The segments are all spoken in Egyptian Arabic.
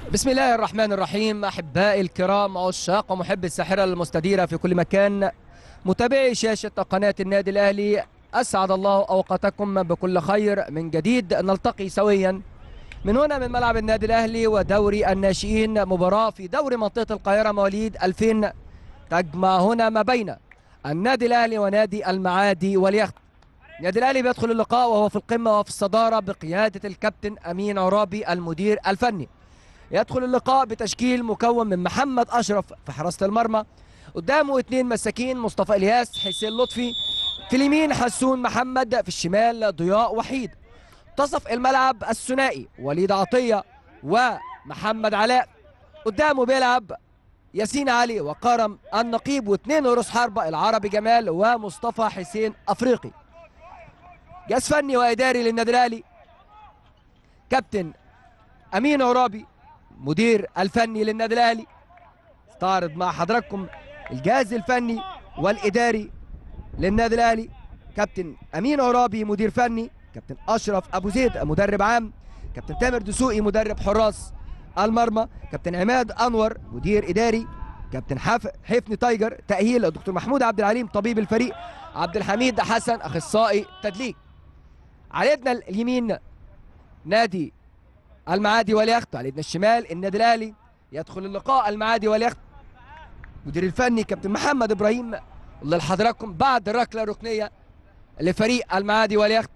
بسم الله الرحمن الرحيم أحبائي الكرام عشاق ومحب الساحرة المستديرة في كل مكان متابعي شاشة قناة النادي الأهلي أسعد الله أوقاتكم بكل خير من جديد نلتقي سويا من هنا من ملعب النادي الأهلي ودوري الناشئين مباراة في دوري منطقة القاهرة مواليد 2000 تجمع هنا ما بين النادي الأهلي ونادي المعادي واليخت النادي الأهلي بيدخل اللقاء وهو في القمة وفي الصدارة بقيادة الكابتن أمين عرابي المدير الفني يدخل اللقاء بتشكيل مكون من محمد أشرف في حراسة المرمى قدامه اثنين مساكين مصطفى الياس حسين لطفي في اليمين حسون محمد في الشمال ضياء وحيد منتصف الملعب الثنائي وليد عطية ومحمد علاء قدامه بيلعب ياسين علي وكرم النقيب واثنين رؤوس حربة العربي جمال ومصطفى حسين أفريقي جهاز فني وإداري للنادي الأهلي كابتن أمين عرابي مدير الفني للنادي الاهلي استعرض مع حضراتكم الجهاز الفني والاداري للنادي الاهلي كابتن امين عرابي مدير فني كابتن اشرف ابو زيد مدرب عام كابتن تامر دسوقي مدرب حراس المرمى كابتن عماد انور مدير اداري كابتن حف... حفني تايجر تاهيل الدكتور محمود عبد العليم طبيب الفريق عبد الحميد حسن اخصائي تدليك على يدنا اليمين نادي المعادي واليخت على يدنا الشمال النادي الاهلي يدخل اللقاء المعادي واليخت مدير الفني كابتن محمد ابراهيم اللي لحضراتكم بعد الركله الركنيه لفريق المعادي واليخت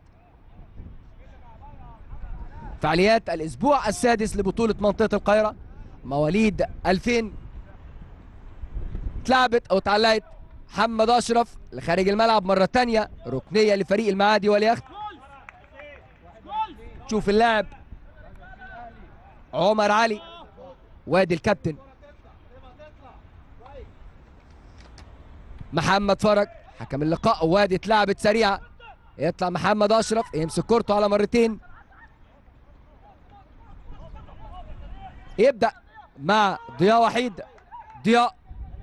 فعاليات الاسبوع السادس لبطوله منطقه القاهره مواليد 2000 اتلعبت او اتعلقت محمد اشرف لخارج الملعب مره ثانيه ركنيه لفريق المعادي واليخت شوف اللاعب عمر علي وادي الكابتن محمد فرج حكم اللقاء وادي اتلعبت سريعه يطلع محمد اشرف يمسك كورته على مرتين يبدا مع ضياء وحيد ضياء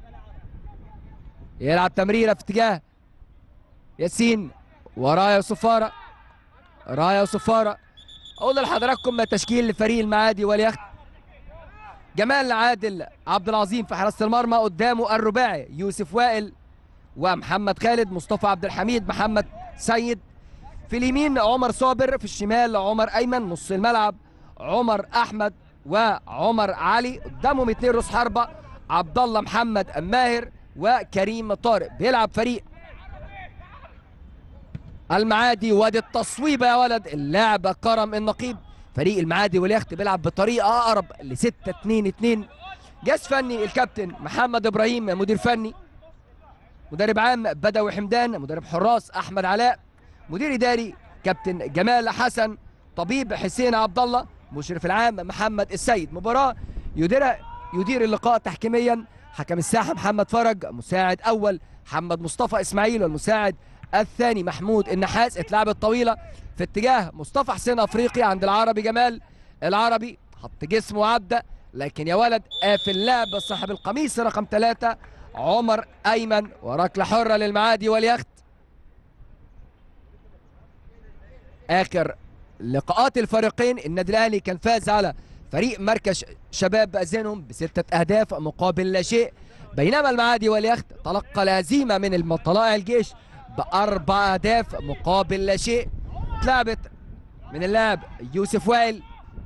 يلعب تمريره في اتجاه ياسين ورايا وصفاره رايا وصفاره اقول لحضراتكم تشكيل لفريق المعادي واليخت جمال عادل عبد العظيم في حراسه المرمى قدامه الرباعي يوسف وائل ومحمد خالد مصطفى عبد الحميد محمد سيد في اليمين عمر صابر في الشمال عمر ايمن نص الملعب عمر احمد وعمر علي قدامهم اثنين رؤوس حربه عبد الله محمد ماهر وكريم طارق بيلعب فريق المعادي وادي التصويبه يا ولد اللاعب كرم النقيب فريق المعادي واليخت بيلعب بطريقه اقرب ل 6 2 2 جهاز فني الكابتن محمد ابراهيم مدير فني مدرب عام بدوي حمدان مدرب حراس احمد علاء مدير اداري كابتن جمال حسن طبيب حسين عبد الله مشرف العام محمد السيد مباراه يدير يدير اللقاء تحكيميا حكم الساحه محمد فرج مساعد اول محمد مصطفى اسماعيل والمساعد الثاني محمود النحاس اتلعبت طويله في اتجاه مصطفى حسين افريقي عند العربي جمال العربي حط جسمه وعدى لكن يا ولد قافل اللعب صاحب القميص رقم ثلاثة عمر ايمن وركله حره للمعادي واليخت اخر لقاءات الفريقين النادي الاهلي كان فاز على فريق مركز شباب بأذنهم بستة أهداف مقابل لا شيء بينما المعادي واليخت تلقى الهزيمة من طلائع الجيش بأربع أهداف مقابل لا شيء اتلعبت من اللاعب يوسف وائل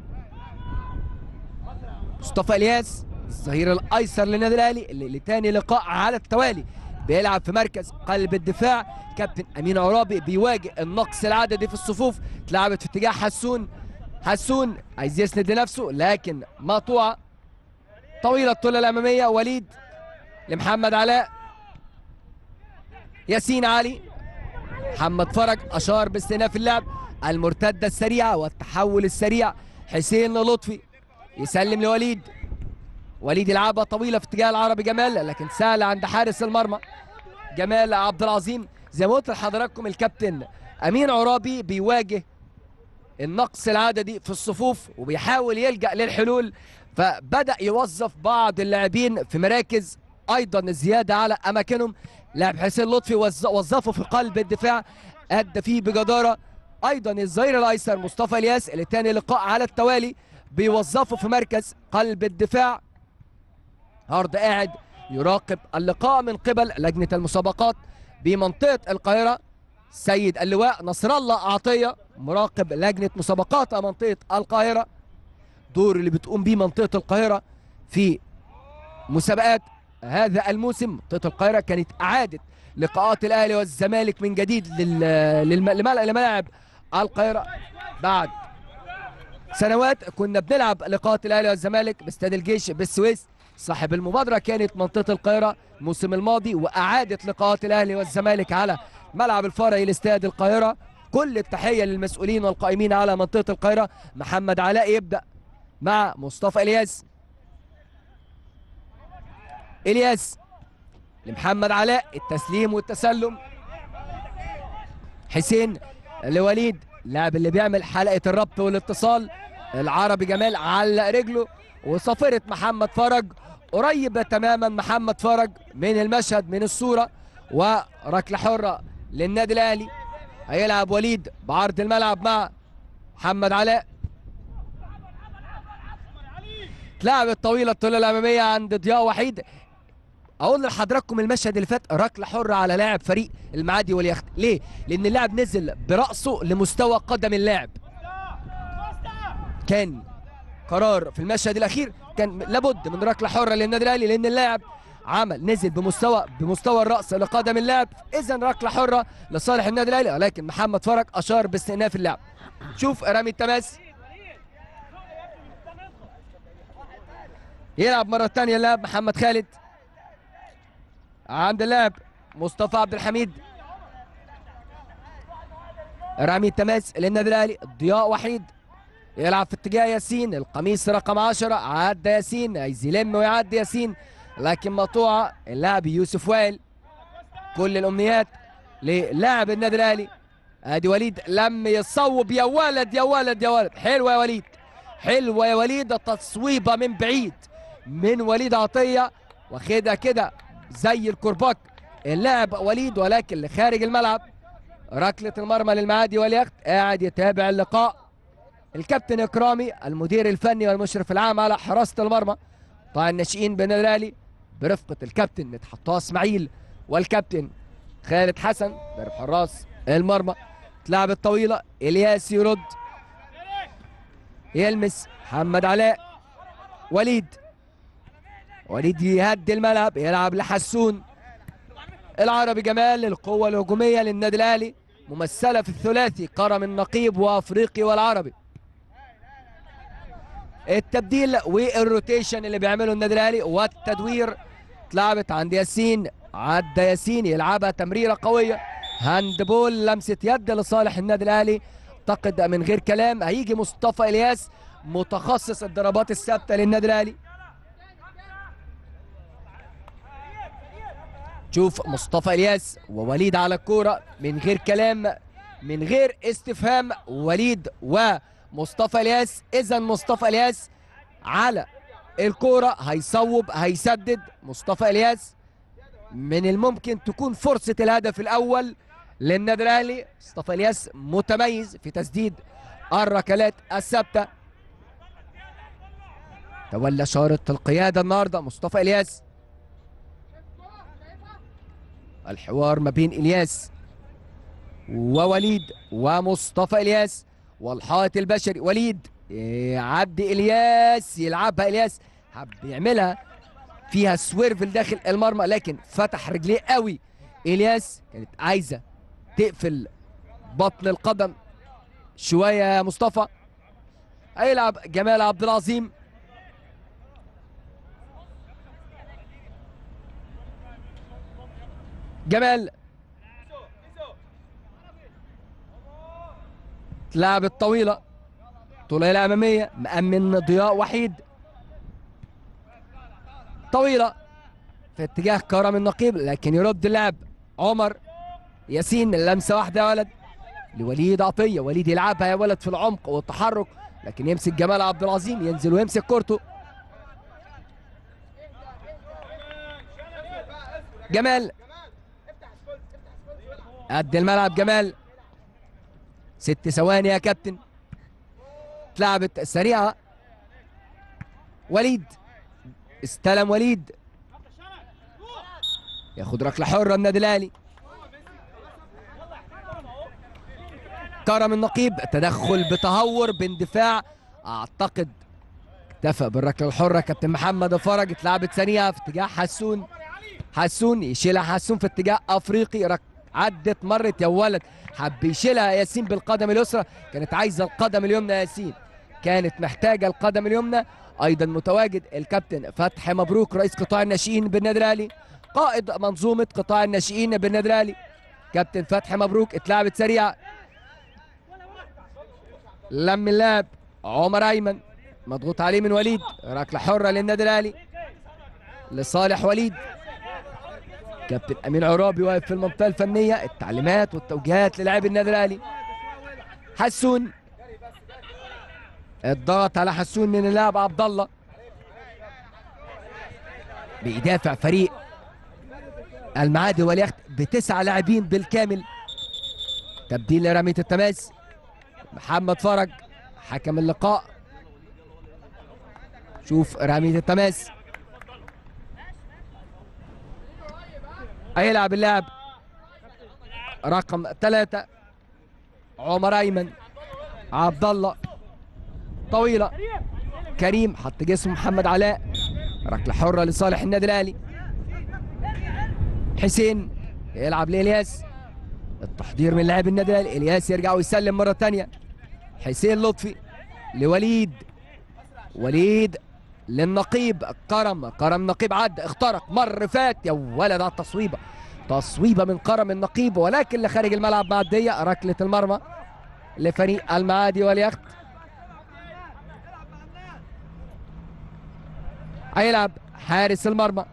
مصطفى الياس الظهير الايسر للنادي الاهلي اللي لتاني لقاء على التوالي بيلعب في مركز قلب الدفاع كابتن امين عرابي بيواجه النقص العددي في الصفوف اتلعبت في اتجاه حسون حسون عايز يسند لنفسه لكن مقطوعه طويله الطوله الاماميه وليد لمحمد علاء ياسين علي محمد فرج اشار باستئناف اللعب المرتده السريعه والتحول السريع حسين لطفي يسلم لوليد وليد يلعبها طويله في اتجاه العربي جمال لكن سهله عند حارس المرمى جمال عبد العظيم زي ما قلت لحضراتكم الكابتن امين عرابي بيواجه النقص العددي في الصفوف وبيحاول يلجا للحلول فبدا يوظف بعض اللاعبين في مراكز ايضا زياده على اماكنهم لاعب حسين لطفي وظفه في قلب الدفاع ادى فيه بجداره ايضا الظهير الايسر مصطفى الياس اللي تاني لقاء على التوالي بيوظفه في مركز قلب الدفاع هارد قاعد يراقب اللقاء من قبل لجنة المسابقات بمنطقة القاهرة سيد اللواء نصر الله عطية مراقب لجنة مسابقات منطقة القاهرة دور اللي بتقوم بيه منطقة القاهرة في مسابقات هذا الموسم منطقة القاهرة كانت أعادت لقاءات الأهلي والزمالك من جديد لل... للم... لمل- لملاعب القاهرة بعد سنوات كنا بنلعب لقاءات الأهلي والزمالك باستاد الجيش بالسويس صاحب المبادرة كانت منطقة القاهرة الموسم الماضي وأعادت لقاءات الأهلي والزمالك على ملعب الفرعي لاستاد القاهرة كل التحية للمسؤولين والقائمين على منطقة القاهرة محمد علاء يبدأ مع مصطفى إلياس إلياس لمحمد علاء التسليم والتسلم حسين لوليد اللاعب اللي بيعمل حلقة الربط والاتصال العربي جمال علق رجله وصافرة محمد فرج قريب تماما محمد فرج من المشهد من الصورة وركلة حرة للنادي الأهلي هيلعب وليد بعرض الملعب مع محمد علاء تلعب الطويلة الطويلة الأمامية عند ضياء وحيد اقول لحضراتكم المشهد اللي فات ركله حره على لاعب فريق المعادي واليخت ليه لان اللاعب نزل براسه لمستوى قدم اللاعب كان قرار في المشهد الاخير كان لابد من ركله حره للنادي الاهلي لان اللاعب عمل نزل بمستوى بمستوى الراس لقدم اللاعب اذا ركله حره لصالح النادي الاهلي ولكن محمد فرج اشار باستئناف اللعب شوف رامي التماس يلعب مره ثانيه اللاعب محمد خالد عند اللاعب مصطفى عبد الحميد رامي التماس للنادي الاهلي ضياء وحيد يلعب في اتجاه ياسين القميص رقم 10 عدى ياسين عايز يلم ويعدي ياسين لكن مقطوعه اللاعب يوسف وائل كل الامنيات للاعب النادي الاهلي ادي وليد لم يصوب يا ولد يا ولد يا ولد حلوه يا وليد حلوه يا وليد تصويبه من بعيد من وليد عطيه واخدها كده زي الكرباك اللاعب وليد ولكن لخارج الملعب ركلة المرمى للمعادي واليخت قاعد يتابع اللقاء الكابتن إكرامي المدير الفني والمشرف العام على حراسة المرمى قطاع الناشئين بن الأهلي برفقة الكابتن مدحت طه اسماعيل والكابتن خالد حسن ضرب حراس المرمى تلعب الطويلة إلياس يرد يلمس محمد علاء وليد وليد يهدي الملعب يلعب لحسون العربي جمال القوة الهجومية للنادي الأهلي ممثلة في الثلاثي كرم النقيب وأفريقي والعربي التبديل والروتيشن اللي بيعمله النادي الأهلي والتدوير اتلعبت عند ياسين عدى ياسين يلعبها تمريرة قوية هاندبول لمسة يد لصالح النادي الأهلي اعتقد من غير كلام هيجي مصطفى إلياس متخصص الضربات الثابتة للنادي الأهلي شوف مصطفى الياس ووليد على الكوره من غير كلام من غير استفهام وليد ومصطفى الياس اذا مصطفى الياس على الكوره هيصوب هيسدد مصطفى الياس من الممكن تكون فرصه الهدف الاول للنادي الاهلي مصطفى الياس متميز في تسديد الركلات الثابته تولى شارة القيادة النهاردة مصطفى إلياس الحوار ما بين الياس ووليد ومصطفى الياس والحائط البشري وليد يعدي الياس يلعبها الياس حب يعملها فيها سويرف لداخل المرمى لكن فتح رجليه قوي الياس كانت عايزه تقفل بطن القدم شويه يا مصطفى هيلعب جمال عبد العظيم جمال تلعب الطويلة طولية الأمامية مأمن ضياء وحيد طويلة في اتجاه كرم النقيب لكن يرد اللعب عمر ياسين لمسة واحدة يا ولد لوليد عطية وليد يلعبها يا ولد في العمق والتحرك لكن يمسك جمال عبد العظيم ينزل ويمسك كورته جمال قد الملعب جمال ست ثواني يا كابتن اتلعبت سريعة وليد استلم وليد ياخد ركله حره النادي الاهلي كرم النقيب تدخل بتهور باندفاع اعتقد اكتفى بالركله الحره كابتن محمد فرج اتلعبت ثانيه في اتجاه حسون حسون يشيلها حسون في اتجاه افريقي رك عدت مرت يا ولد حب يشيلها ياسين بالقدم اليسرى كانت عايزه القدم اليمنى ياسين كانت محتاجه القدم اليمنى ايضا متواجد الكابتن فتحي مبروك رئيس قطاع الناشئين بالنادي الاهلي قائد منظومه قطاع الناشئين بالنادي الاهلي كابتن فتحي مبروك اتلعبت سريعه لم اللاعب عمر ايمن مضغوط عليه من وليد ركله حره للنادي الاهلي لصالح وليد كابتن امين عرابي واقف في المنطقه الفنيه التعليمات والتوجيهات للاعبي النادي الاهلي حسون الضغط على حسون من اللاعب عبد الله بيدافع فريق المعادي واليخت بتسعة لاعبين بالكامل تبديل لرمية التماس محمد فرج حكم اللقاء شوف رمية التماس هيلعب اللاعب رقم ثلاثة عمر أيمن عبد الله طويلة كريم حط جسمه محمد علاء ركلة حرة لصالح النادي الأهلي حسين يلعب لإلياس التحضير من لاعب النادي الأهلي إلياس يرجع ويسلم مرة تانية حسين لطفي لوليد وليد للنقيب كرم كرم نقيب عدى اخترق مر فات يا ولد على التصويبه تصويبه من كرم النقيب ولكن لخارج الملعب معديه ركله المرمى لفريق المعادي واليخت هيلعب حارس المرمى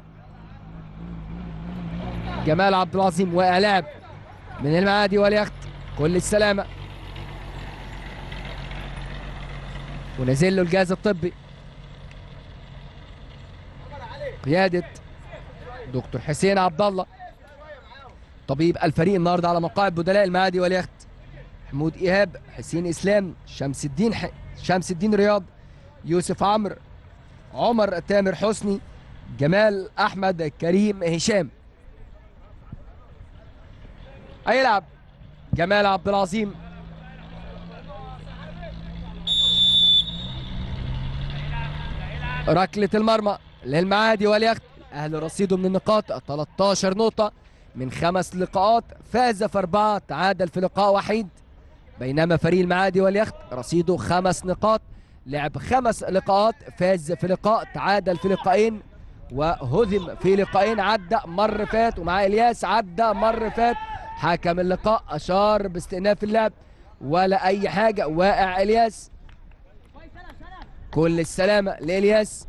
جمال عبد العظيم واقع لاعب من المعادي واليخت كل السلامه ونزل له الجهاز الطبي قيادة دكتور حسين عبد الله طبيب الفريق النهارده على مقاعد بدلاء المعادي واليخت محمود ايهاب حسين اسلام شمس الدين ح... شمس الدين رياض يوسف عمرو عمر تامر حسني جمال احمد كريم هشام هيلعب جمال عبد العظيم ركلة المرمى للمعادي واليخت اهل رصيده من النقاط 13 نقطة من خمس لقاءات فاز في أربعة تعادل في لقاء وحيد بينما فريق المعادي واليخت رصيده خمس نقاط لعب خمس لقاءات فاز في لقاء تعادل في لقاءين وهزم في لقاءين عدى مر فات ومع الياس عدى مر فات حكم اللقاء اشار باستئناف اللعب ولا اي حاجه واقع الياس كل السلامه لالياس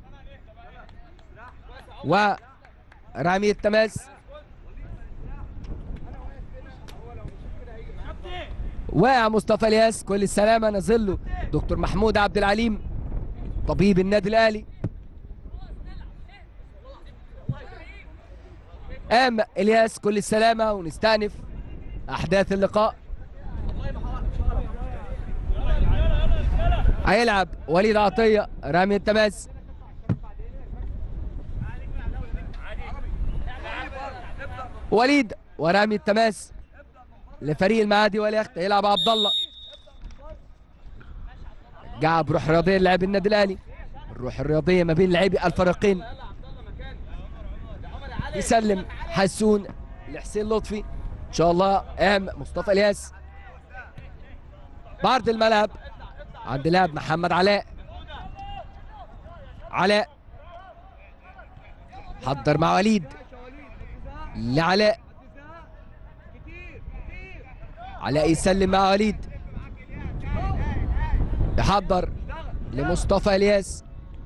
ورمي التماس واقع مصطفى الياس كل السلامه نزل له دكتور محمود عبد العليم طبيب النادي الاهلي قام الياس كل السلامه ونستأنف احداث اللقاء هيلعب وليد عطيه رامي التماس وليد ورامي التماس لفريق المعادي واليخت يلعب عبد الله رجع بروح رياضيه للاعب النادي الاهلي الروح الرياضيه ما بين لاعبي الفريقين يسلم حسون لحسين لطفي ان شاء الله قام مصطفى الياس بعرض الملعب عند لاعب محمد علاء علاء حضر مع وليد لعلاء علاء يسلم مع وليد يحضر لمصطفى الياس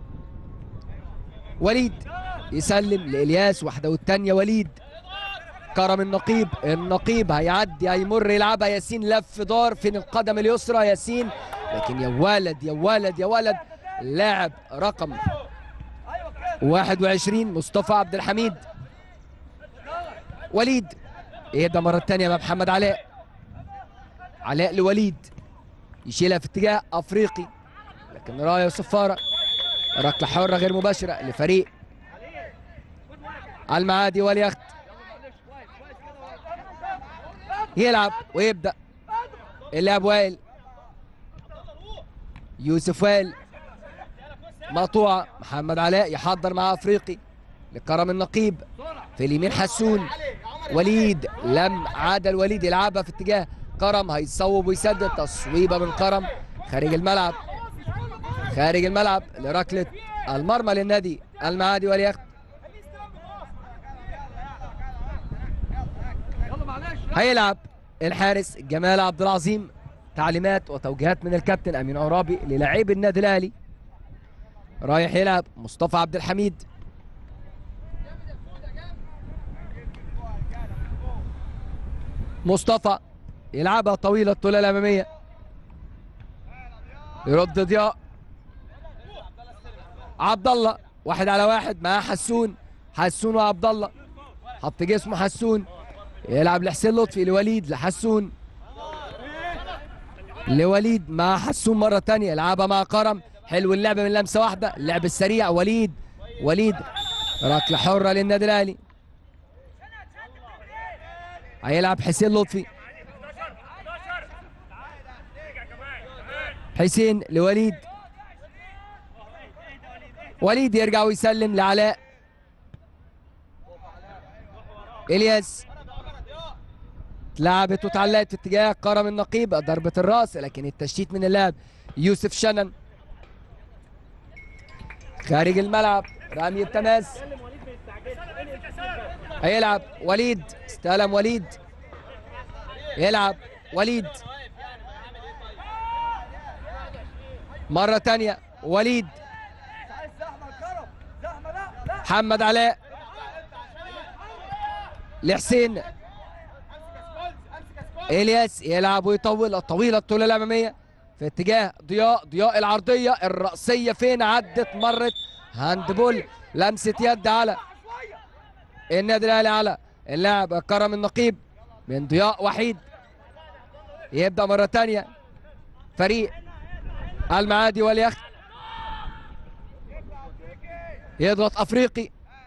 وليد يسلم لإلياس واحدة والتانية وليد كرم النقيب النقيب هيعدي هيمر يلعبها ياسين لف دار فين القدم اليسرى ياسين لكن يا ولد يا ولد يا ولد لاعب رقم 21 مصطفى عبد الحميد وليد يهدى مرة تانية مع محمد علاء علاء لوليد يشيلها في اتجاه افريقي لكن رايه وصفاره ركله حره غير مباشره لفريق المعادي واليخت يلعب ويبدا اللعب وائل يوسف وائل مقطوعه محمد علاء يحضر مع افريقي لكرم النقيب في اليمين حسون وليد لم عاد الوليد يلعبها في اتجاه كرم هيصوب ويسدد تصويبه من كرم خارج الملعب خارج الملعب لركله المرمى للنادي المعادي واليخت هيلعب الحارس جمال عبد العظيم تعليمات وتوجيهات من الكابتن امين عرابي للاعبي النادي الاهلي رايح يلعب مصطفى عبد الحميد مصطفى يلعبها طويله الطوله الاماميه يرد ضياء عبد الله واحد على واحد مع حسون حسون وعبد الله حط جسمه حسون يلعب لحسين لطفي لوليد لحسون لوليد مع حسون مرة تانية يلعبها مع كرم حلو اللعب من لمسة واحدة اللعب السريع وليد وليد ركلة حرة للنادي الأهلي هيلعب حسين لطفي حسين لوليد وليد يرجع ويسلم لعلاء الياس اتلعبت واتعلقت في اتجاه كرم النقيب ضربة الراس لكن التشتيت من اللاعب يوسف شنن خارج الملعب رمي التماس هيلعب وليد استلم وليد يلعب وليد مرة تانية وليد محمد علاء لحسين الياس يلعب ويطول الطويله الطوله الاماميه في اتجاه ضياء ضياء العرضيه الراسيه فين عدت مرت هاندبول لمسه يد على النادي الاهلي على اللاعب كرم النقيب من ضياء وحيد يبدا مره ثانيه فريق المعادي واليخت يضغط افريقي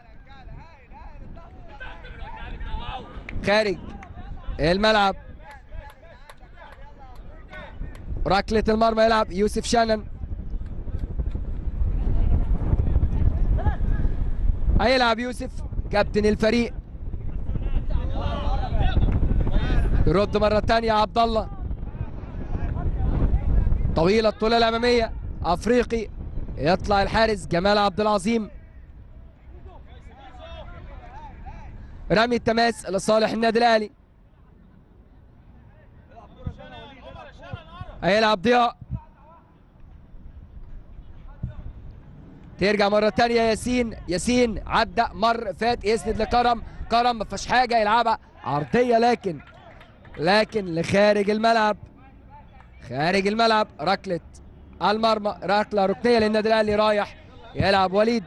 خارج الملعب ركلة المرمى يلعب يوسف شانن هيلعب يوسف كابتن الفريق يرد مرة تانية عبد الله طويلة الطولة الأمامية أفريقي يطلع الحارس جمال عبد العظيم رمي التماس لصالح النادي الأهلي هيلعب ضياء ترجع مرة تانية ياسين ياسين عدى مر فات يسند لكرم كرم ما فيهاش حاجة يلعبها عرضية لكن لكن لخارج الملعب خارج الملعب ركلة المرمى ركلة ركنية للنادي الأهلي رايح يلعب وليد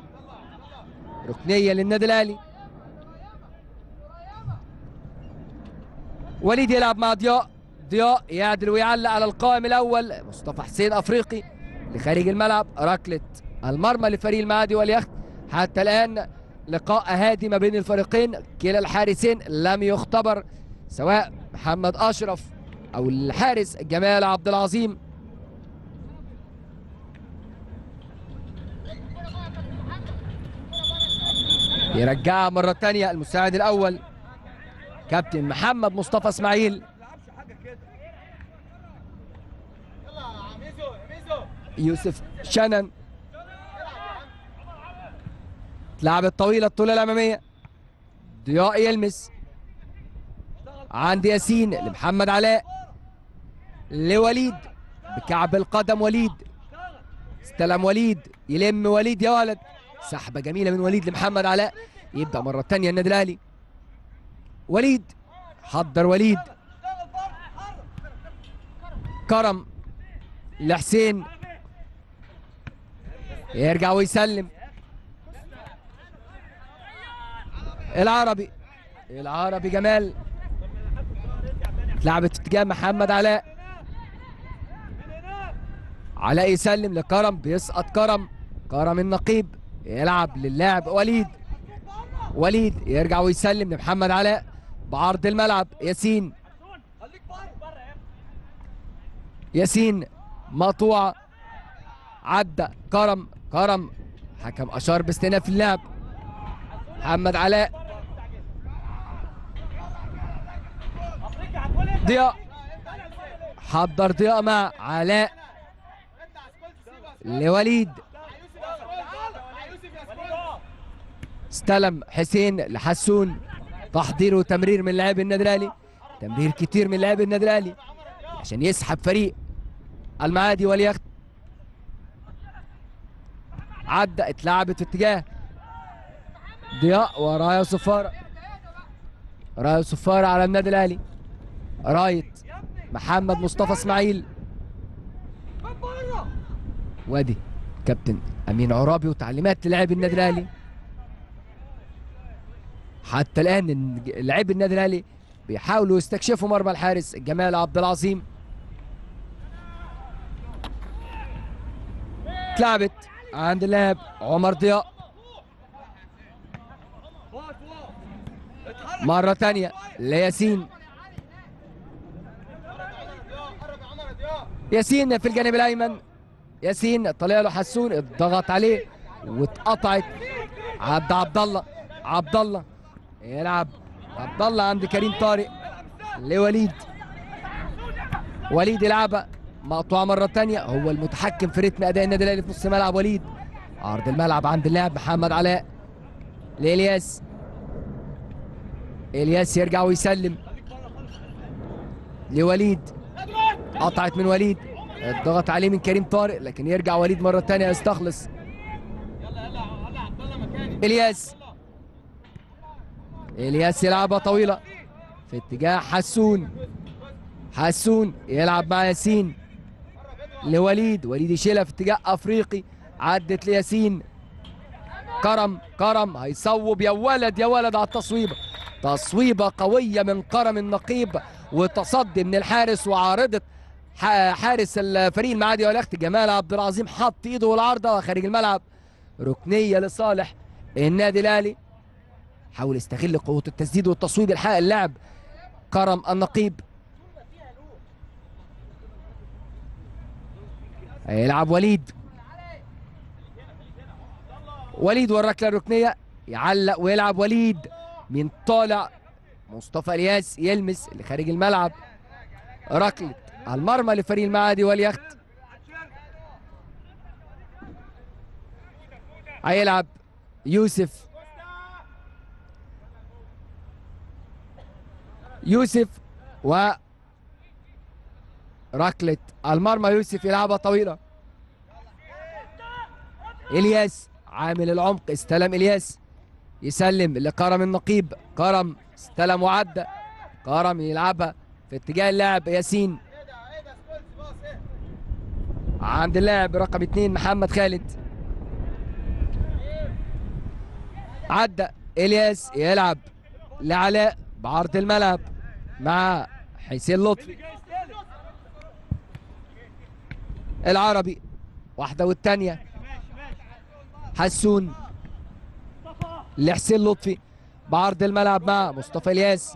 ركنية للنادي الأهلي وليد يلعب مع ضياء ضياء يعدل ويعلق على القائم الاول مصطفى حسين افريقي لخارج الملعب ركله المرمى لفريق المعادي واليخت حتى الان لقاء هادي ما بين الفريقين كلا الحارسين لم يختبر سواء محمد اشرف او الحارس جمال عبد العظيم يرجعها مرة ثانية المساعد الأول كابتن محمد مصطفى اسماعيل يوسف شنن لعبت طويلة الطولة الأمامية ضياء يلمس عند ياسين لمحمد علاء لوليد بكعب القدم وليد استلم وليد يلم وليد يا ولد سحبة جميلة من وليد لمحمد علاء يبدأ مرة تانية النادي الأهلي وليد حضر وليد كرم لحسين يرجع ويسلم العربي العربي جمال لعبت في اتجاه محمد علاء علاء يسلم لكرم بيسقط كرم كرم النقيب يلعب للاعب وليد وليد يرجع ويسلم لمحمد علاء بعرض الملعب ياسين ياسين مقطوعة عدى كرم كرم حكم أشار باستئناف اللعب محمد علاء ضياء حضر ضياء مع علاء لوليد استلم حسين لحسون تحضير وتمرير من لاعب النادي الاهلي تمرير كتير من لاعب النادي الاهلي عشان يسحب فريق المعادي واليخت عدى اتلعبت في اتجاه ضياء ورايا صفارة رايا صفارة على النادي الاهلي رايت محمد مصطفى اسماعيل وادي كابتن امين عرابي وتعليمات للاعب النادي الاهلي حتى الان لاعبي النادي الاهلي بيحاولوا يستكشفوا مرمى الحارس جمال عبد العظيم اتلعبت عند اللاعب عمر ضياء مرة تانية لياسين ياسين في الجانب الأيمن ياسين طلع له حسون اتضغط عليه واتقطعت عدى عبد الله عبد الله يلعب عبد الله عند كريم طارق لوليد وليد يلعبها مقطوعه مره تانية هو المتحكم في رتم اداء النادي الاهلي في نص ملعب وليد عرض الملعب عند اللاعب محمد علاء لالياس الياس يرجع ويسلم لوليد قطعت من وليد الضغط عليه من كريم طارق لكن يرجع وليد مره تانية يستخلص الياس الياس يلعبها طويله في اتجاه حسون حسون يلعب مع ياسين لوليد وليد يشيلها في اتجاه افريقي عدت لياسين كرم كرم هيصوب يا ولد يا ولد على التصويبه تصويبه قويه من كرم النقيب وتصدي من الحارس وعارضه حارس الفريق المعادي والاخت جمال عبد العظيم حط ايده العارضه وخارج الملعب ركنيه لصالح النادي الاهلي حاول يستغل قوه التسديد والتصويب الحق اللاعب كرم النقيب هيلعب وليد وليد والركله الركنيه يعلق ويلعب وليد من طالع مصطفى الياس يلمس اللي خارج الملعب ركله المرمى لفريق المعادي واليخت هيلعب يوسف يوسف و ركلة المرمى يوسف يلعبها طويلة الياس عامل العمق استلم الياس يسلم لكرم النقيب كرم استلم وعدى كرم يلعبها في اتجاه اللاعب ياسين عند اللاعب رقم اثنين محمد خالد عدى الياس يلعب لعلاء بعرض الملعب مع حسين لطفي العربي واحدة والتانية حسون لحسين لطفي بعرض الملعب مع مصطفى الياس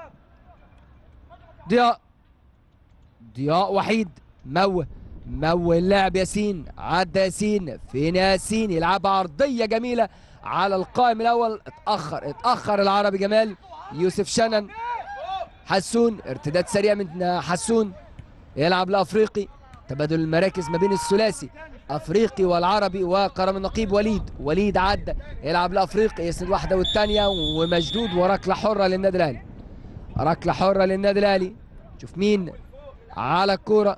ضياء ضياء وحيد موه موه اللاعب ياسين عدى ياسين فين ياسين يلعبها عرضية جميلة على القائم الأول اتأخر اتأخر العربي جمال يوسف شنن حسون ارتداد سريع من حسون يلعب لأفريقي تبادل المراكز ما بين الثلاثي افريقي والعربي وكرم النقيب وليد وليد عدى يلعب لافريقي يسند واحده والثانيه ومشدود وركله حره للنادي الاهلي ركله حره للنادي الاهلي شوف مين على الكوره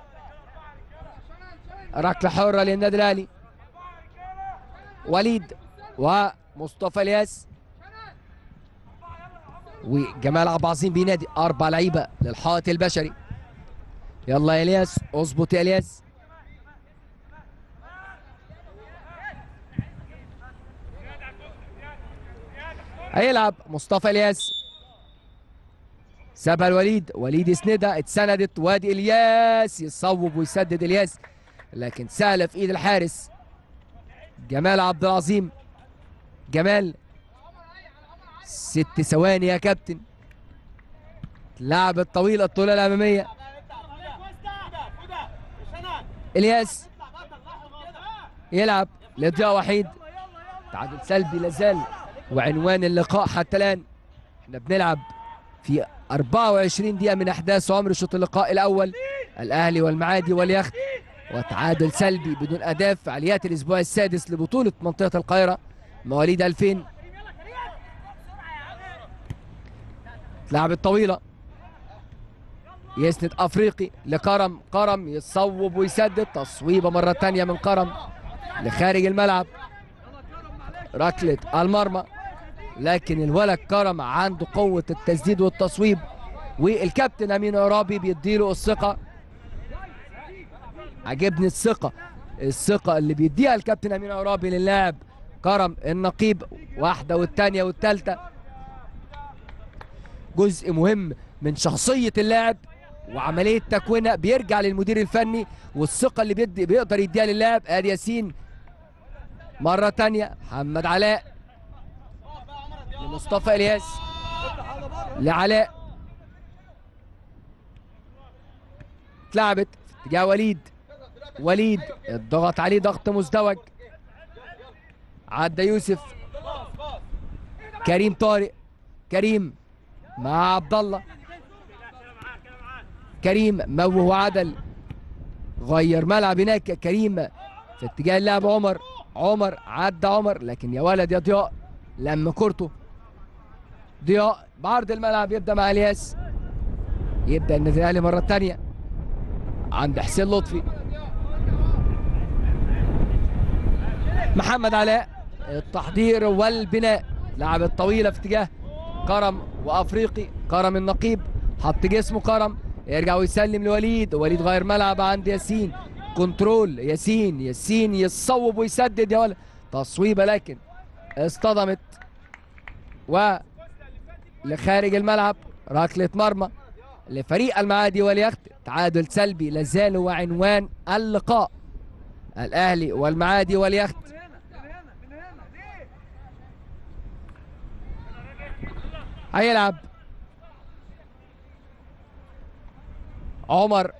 ركله حره للنادي الاهلي وليد ومصطفى الياس وجمال عبد العظيم بينادي اربع لعيبه للحائط البشري يلا يا الياس اظبط يا الياس هيلعب مصطفى الياس سابها الوليد وليد يسندها اتسندت وادي الياس يصوب ويسدد الياس لكن سهله في ايد الحارس جمال عبد العظيم جمال ست ثواني يا كابتن لعب الطويل الطولة الأمامية الياس يلعب لضياء وحيد تعادل سلبي لازال وعنوان اللقاء حتى الآن احنا بنلعب في 24 دقيقة من أحداث عمر شوط اللقاء الأول الأهلي والمعادي واليخت وتعادل سلبي بدون أهداف فعاليات الأسبوع السادس لبطولة منطقة القاهرة مواليد 2000 لعب الطويلة يسند أفريقي لكرم كرم يصوب ويسدد تصويبة مرة تانية من كرم لخارج الملعب ركلة المرمى لكن الولد كرم عنده قوة التسديد والتصويب والكابتن أمين عرابي بيديله الثقة عجبني الثقة الثقة اللي بيديها الكابتن أمين عرابي للاعب كرم النقيب واحدة والتانية والتالتة جزء مهم من شخصية اللاعب وعملية تكوينها بيرجع للمدير الفني والثقة اللي بيدي بيقدر يديها للاعب آل ياسين مرة تانية محمد علاء لمصطفى الياس لعلاء اتلعبت في اتجاه وليد وليد الضغط عليه ضغط مزدوج عدى يوسف كريم طارق كريم مع عبد الله كريم موه وعدل غير ملعب هناك كريم في اتجاه اللاعب عمر عمر عدى عمر لكن يا ولد يا ضياء لم كورته ضياء بعرض الملعب يبدا مع الياس يبدا النادي الاهلي مره ثانيه عند حسين لطفي محمد علاء التحضير والبناء لعب الطويله في اتجاه كرم وافريقي كرم النقيب حط جسمه كرم يرجع ويسلم لوليد وليد غير ملعب عند ياسين كنترول ياسين ياسين يصوب ويسدد يا ولد تصويبه لكن اصطدمت و لخارج الملعب ركله مرمى لفريق المعادي واليخت تعادل سلبي لازال هو عنوان اللقاء الاهلي والمعادي واليخت هيلعب عمر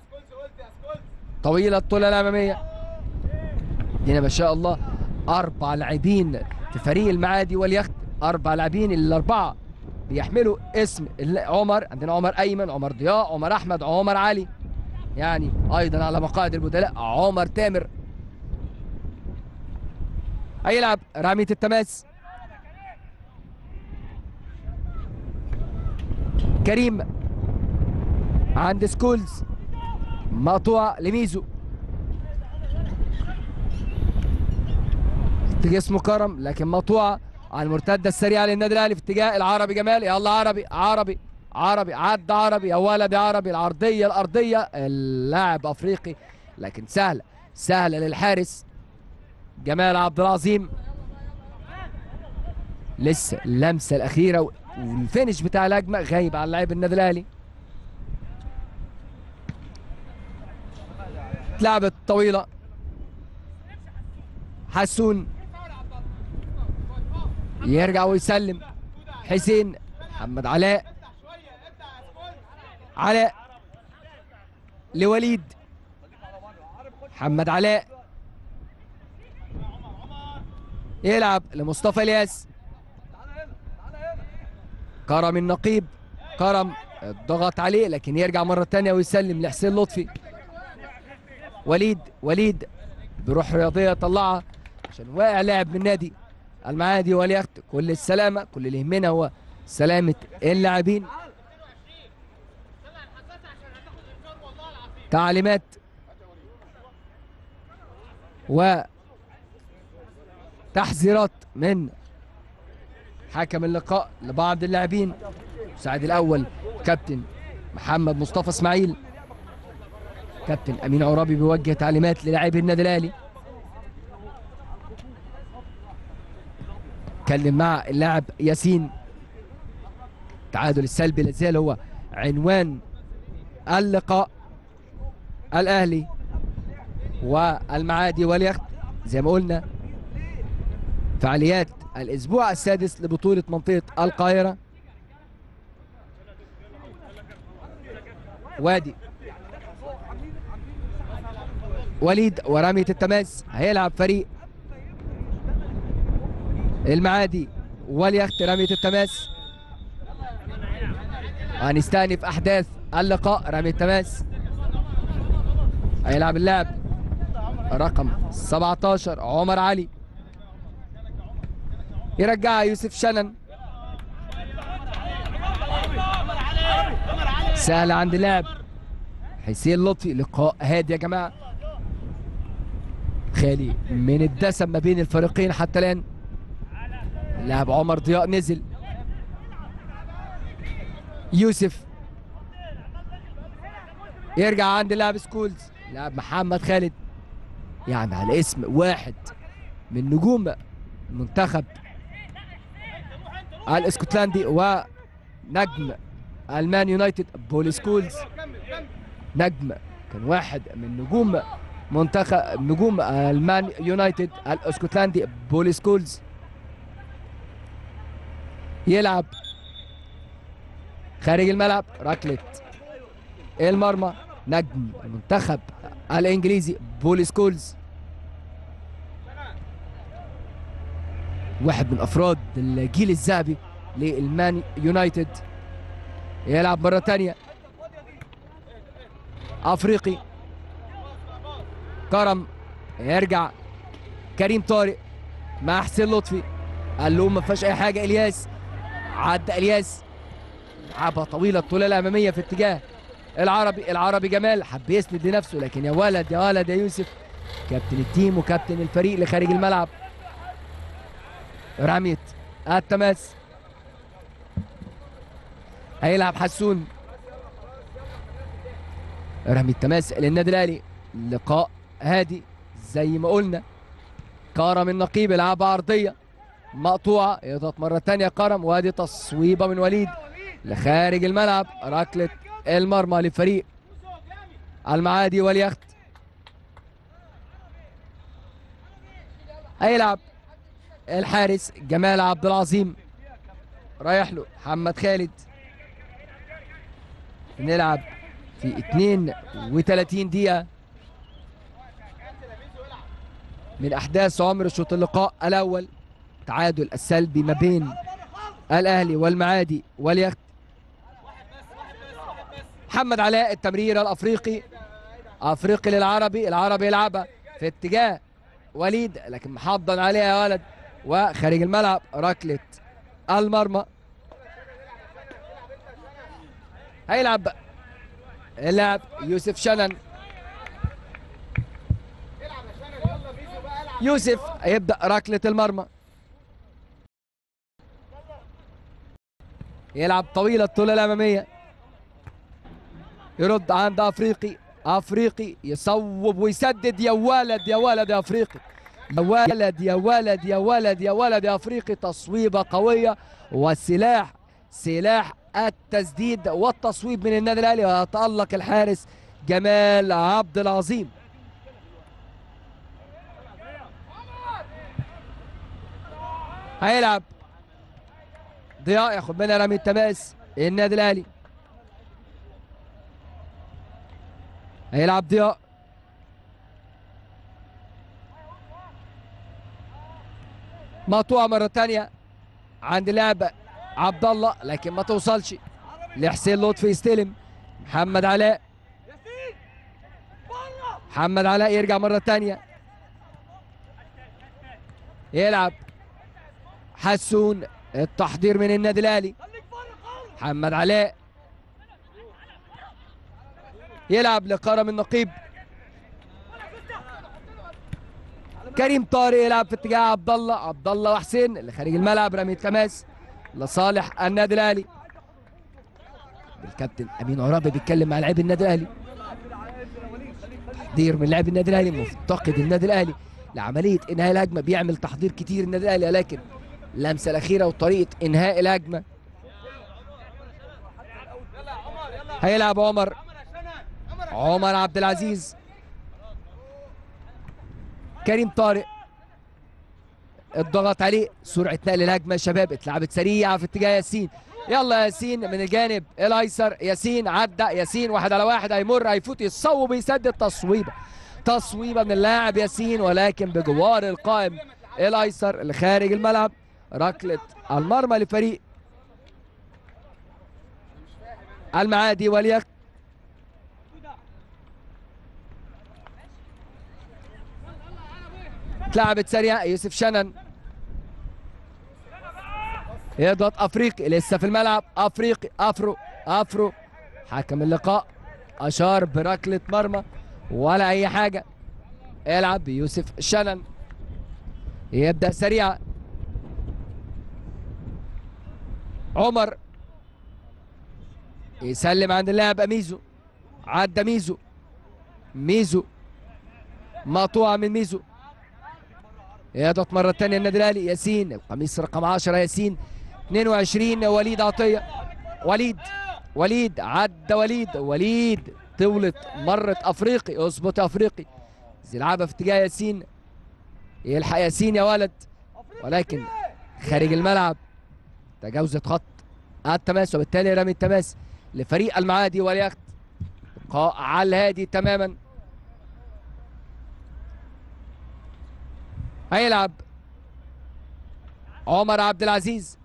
طويلة الطولة الأمامية هنا ما شاء الله أربع لاعبين في فريق المعادي واليخت أربع لاعبين الأربعة بيحملوا اسم ال- عمر عندنا عمر أيمن عمر ضياء عمر أحمد عمر علي يعني أيضا على مقاعد البدلاء عمر تامر هيلعب رمية التماس كريم عند سكولز مقطوع لميزو اتجاه اسمه كرم لكن مقطوعه على المرتده السريعه للنادي الاهلي في اتجاه العربي جمال يلا عربي عربي عربي عدى عربي يا ولد يا عربي العرضيه الارضيه اللاعب افريقي لكن سهله سهله للحارس جمال عبد العظيم لسه اللمسه الاخيره والفينش بتاع الهجمه غايب عن لاعب النادي الاهلي اتلعبت طويله حسون يرجع ويسلم حسين محمد علاء علاء لوليد محمد علاء يلعب لمصطفى الياس كرم النقيب كرم الضغط عليه لكن يرجع مرة تانية ويسلم لحسين لطفي وليد وليد بروح رياضية طلعها عشان واقع لاعب من نادي المعادي واليخت كل السلامة كل اللي يهمنا هو سلامة اللاعبين تعليمات و تحذيرات من حكم اللقاء لبعض اللاعبين المساعد الاول كابتن محمد مصطفى اسماعيل كابتن امين عرابي بيوجه تعليمات للاعبي النادي الاهلي اتكلم مع اللاعب ياسين التعادل السلبي لازال هو عنوان اللقاء الاهلي والمعادي واليخت زي ما قلنا فعاليات الاسبوع السادس لبطوله منطقه القاهره وادي وليد ورمية التماس هيلعب فريق المعادي واليخت رمية التماس هنستأنف أحداث اللقاء رمية التماس هيلعب اللاعب رقم 17 عمر علي يرجعها يوسف شنن سهل عند اللاعب حسين لطفي لقاء هادي يا جماعه خالي من الدسم ما بين الفريقين حتى الان اللاعب عمر ضياء نزل يوسف يرجع عند اللاعب سكولز لاعب محمد خالد يعني على اسم واحد من نجوم منتخب الاسكتلندي ونجم المان يونايتد بول سكولز نجم كان واحد من نجوم منتخب نجوم المان يونايتد الاسكتلندي بول سكولز يلعب خارج الملعب ركلة المرمى نجم المنتخب الانجليزي بول سكولز واحد من افراد الجيل الذهبي للمان يونايتد يلعب مرة تانية افريقي كرم يرجع كريم طارق مع حسين لطفي قال له ما فيهاش اي حاجه الياس عدى الياس لعبها طويله الطوله الاماميه في اتجاه العربي العربي جمال حب يسند لنفسه لكن يا ولد يا ولد يا يوسف كابتن التيم وكابتن الفريق اللي خارج الملعب رميت التماس هيلعب حسون رمي التماس للنادي الاهلي لقاء هادي زي ما قلنا كرم النقيب يلعبها عرضيه مقطوعه يضغط مره ثانيه كرم وادي تصويبه من وليد لخارج الملعب ركله المرمى لفريق المعادي واليخت هيلعب الحارس جمال عبد العظيم رايح له محمد خالد نلعب في 32 دقيقة من أحداث عمر شوط اللقاء الأول تعادل السلبي ما بين الأهلي والمعادي واليخت محمد علاء التمرير الأفريقي أفريقي للعربي العربي يلعبها في اتجاه وليد لكن محضن عليها يا ولد وخارج الملعب ركلة المرمى هيلعب اللاعب يوسف شنن يوسف هيبدأ ركلة المرمى يلعب طويلة الطولة الأمامية يرد عند أفريقي أفريقي يصوب ويسدد يا ولد يا ولد يا أفريقي يا ولد يا ولد يا ولد يا ولد يا أفريقي تصويبة قوية والسلاح سلاح التسديد والتصويب من النادي الاهلي ويتالق الحارس جمال عبد العظيم هيلعب ضياء ياخد منها رمي التماس النادي الاهلي هيلعب ضياء مقطوعه مره ثانيه عند لاعب عبد الله لكن ما توصلش لحسين لطفي يستلم محمد علاء محمد علاء يرجع مرة تانية يلعب حسون التحضير من النادي الاهلي محمد علاء يلعب لكرم النقيب كريم طارق يلعب في اتجاه عبد الله عبد الله وحسين اللي خارج الملعب رمية تماس لصالح النادي الاهلي الكابتن امين عرابي بيتكلم مع لاعبي النادي الاهلي تحضير من لاعبي النادي الاهلي مفتقد النادي الاهلي لعمليه انهاء الهجمه بيعمل تحضير كتير النادي الاهلي لكن اللمسه الاخيره وطريقه انهاء الهجمه هيلعب عمر عمر عبد العزيز كريم طارق الضغط عليه سرعه نقل الهجمه يا شباب اتلعبت سريعه في اتجاه ياسين يلا ياسين من الجانب الايسر ياسين عدى ياسين واحد على واحد هيمر هيفوت يصوب يسدد تصويبه تصويبه من اللاعب ياسين ولكن بجوار القائم الايسر اللي خارج الملعب ركله المرمى لفريق المعادي وليخت اتلعبت سريعه يوسف شنن يضغط افريقي لسه في الملعب افريقي افرو افرو حكم اللقاء اشار بركله مرمى ولا اي حاجه يلعب بيوسف شنن يبدا سريعه عمر يسلم عند اللاعب ميزو عدى ميزو ميزو مقطوعه من ميزو يضغط مرة ثانية النادي الأهلي ياسين القميص رقم 10 ياسين 22 وليد عطية وليد وليد عدى وليد وليد طولت مرت أفريقي اظبط أفريقي يلعبها في اتجاه ياسين يلحق ياسين يا ولد ولكن خارج الملعب تجاوزت خط التماس وبالتالي رمي التماس لفريق المعادي واليخت لقاء على الهادي تماما هيلعب عمر عبد العزيز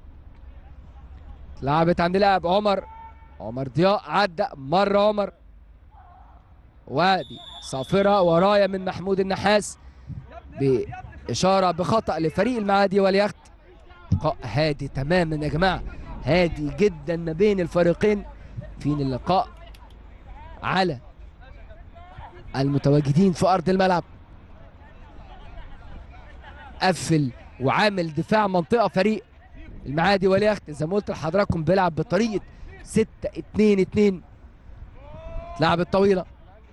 لعبت عند لاعب عمر عمر ضياء عدى مر عمر وادي صافرة ورايا من محمود النحاس بإشارة بخطأ لفريق المعادي واليخت لقاء هادي تماما يا جماعة هادي جدا ما بين الفريقين فين اللقاء على المتواجدين في أرض الملعب قفل وعامل دفاع منطقه فريق المعادي واليخت زي ما قلت لحضراتكم بيلعب بطريقه 6 2 2 لعب الطويله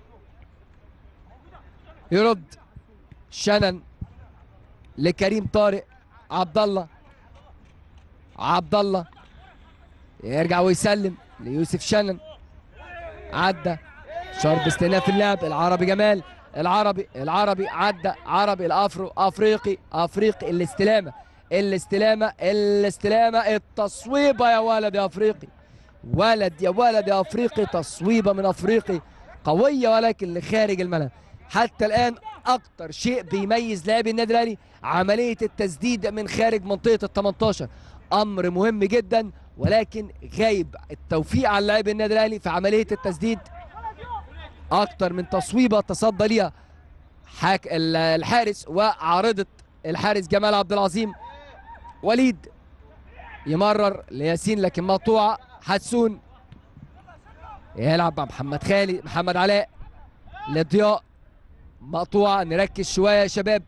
يرد شنن لكريم طارق عبد الله عبد الله يرجع ويسلم ليوسف شنن عدى شرب استئناف اللعب العربي جمال العربي العربي عدى عربي الافرو افريقي افريقي الاستلامه الاستلامه الاستلامه التصويبه يا ولد يا افريقي ولد يا ولد يا افريقي تصويبه من افريقي قويه ولكن لخارج الملعب حتى الان اكتر شيء بيميز لاعبي النادي الاهلي عمليه التسديد من خارج منطقه ال 18 امر مهم جدا ولكن غايب التوفيق على لاعبي النادي الاهلي في عمليه التسديد اكتر من تصويبه تصدى ليها حاك الحارس وعارضه الحارس جمال عبد العظيم وليد يمرر لياسين لكن مقطوعه حسون يلعب مع محمد خالد محمد علاء لضياء مقطوعه نركز شويه يا شباب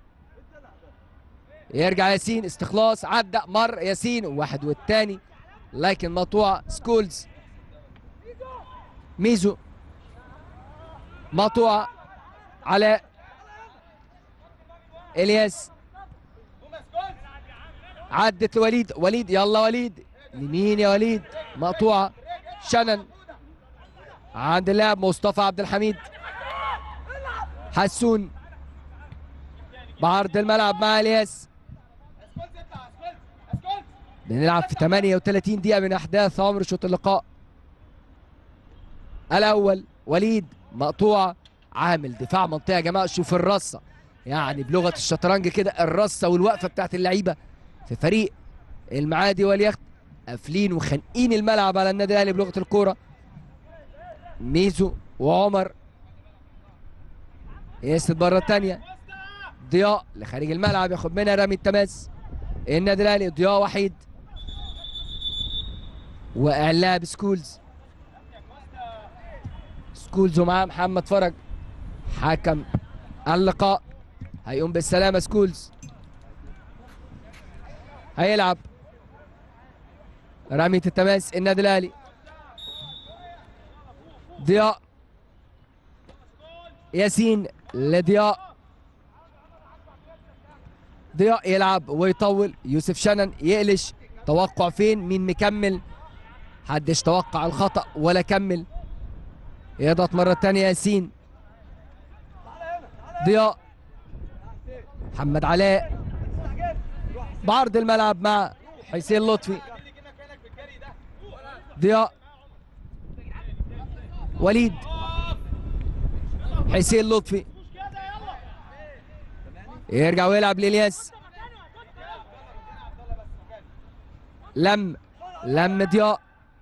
يرجع ياسين استخلاص عدى مر ياسين واحد والتاني لكن مقطوعه سكولز ميزو مقطوعة علاء الياس عدت لوليد وليد يلا وليد لمين يا وليد مقطوعة شنن عند اللاعب مصطفى عبد الحميد حسون بعرض الملعب مع الياس بنلعب في 38 دقيقة من أحداث عمر شوط اللقاء الأول وليد مقطوعه عامل دفاع منطقه يا جماعه شوف الرصه يعني بلغه الشطرنج كده الرصه والوقفه بتاعت اللعيبه في فريق المعادي واليخت قافلين وخانقين الملعب على النادي الاهلي بلغه الكوره ميزو وعمر يسد مره ثانيه ضياء لخارج الملعب ياخد منها رامي التماس النادي الاهلي ضياء وحيد واعلاب سكولز سكولز ومعاه محمد فرج حكم اللقاء هيقوم بالسلامه سكولز هيلعب رمية التماس النادي الاهلي ضياء ياسين لضياء ضياء يلعب ويطول يوسف شنن يقلش توقع فين مين مكمل حدش توقع الخطأ ولا كمل يضغط مرة تانية ياسين ضياء محمد علاء بعرض الملعب مع حسين لطفي ضياء وليد حسين لطفي يرجع ويلعب للياس لم لم ضياء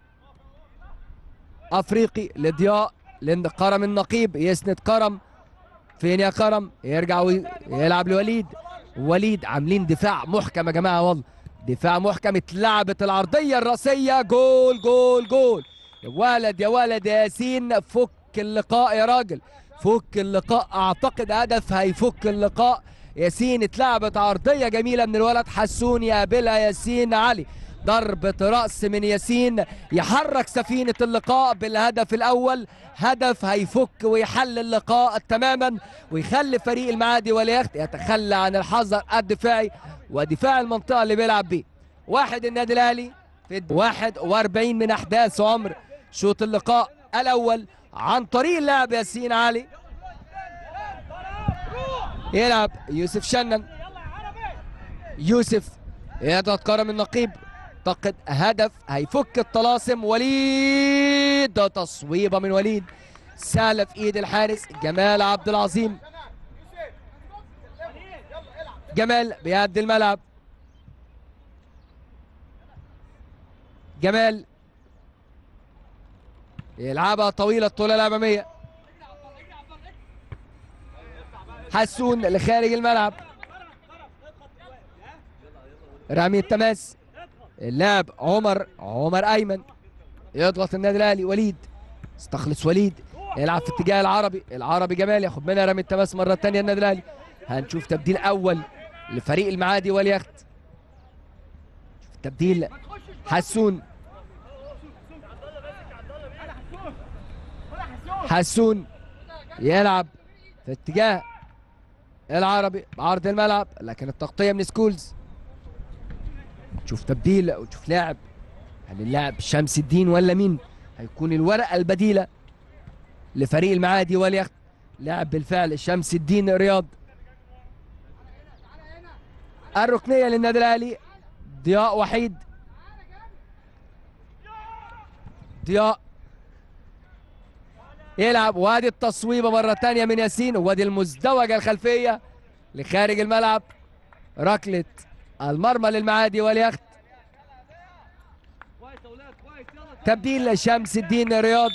افريقي لضياء لان كرم النقيب يسند كرم فين يا كرم يرجع ويلعب لوليد وليد عاملين دفاع محكم يا جماعه والله دفاع محكم اتلعبت العرضيه الراسيه جول جول جول يا ولد يا ولد يا ياسين فك اللقاء يا راجل فك اللقاء اعتقد هدف هيفك اللقاء ياسين اتلعبت عرضيه جميله من الولد حسون يقابلها ياسين علي ضربة رأس من ياسين يحرك سفينة اللقاء بالهدف الأول هدف هيفك ويحل اللقاء تماما ويخلي فريق المعادي واليخت يتخلى عن الحذر الدفاعي ودفاع المنطقة اللي بيلعب بيه واحد النادي الأهلي في 41 من أحداث عمر شوط اللقاء الأول عن طريق اللاعب ياسين علي يلعب يوسف شنن يوسف يضغط كرم النقيب اعتقد هدف هيفك الطلاسم وليد ده تصويبه من وليد سهله في ايد الحارس جمال عبد العظيم جمال بيعدي الملعب جمال يلعبها طويله الطوله الاماميه حسون لخارج الملعب رامي التماس اللاعب عمر عمر ايمن يضغط النادي الاهلي وليد استخلص وليد يلعب في اتجاه العربي العربي جمال ياخد منها رامي التماس مره ثانيه النادي الاهلي هنشوف تبديل اول لفريق المعادي واليخت تبديل حسون حسون يلعب في اتجاه العربي بعرض الملعب لكن التغطيه من سكولز تشوف تبديل وتشوف لاعب هل اللاعب شمس الدين ولا مين هيكون الورقه البديله لفريق المعادي واليخت لاعب بالفعل شمس الدين رياض الركنيه للنادي الاهلي ضياء وحيد ضياء يلعب وادي التصويبه مره ثانيه من ياسين وادي المزدوجه الخلفيه لخارج الملعب ركله المرمى للمعادي واليخت تبديل شمس الدين رياض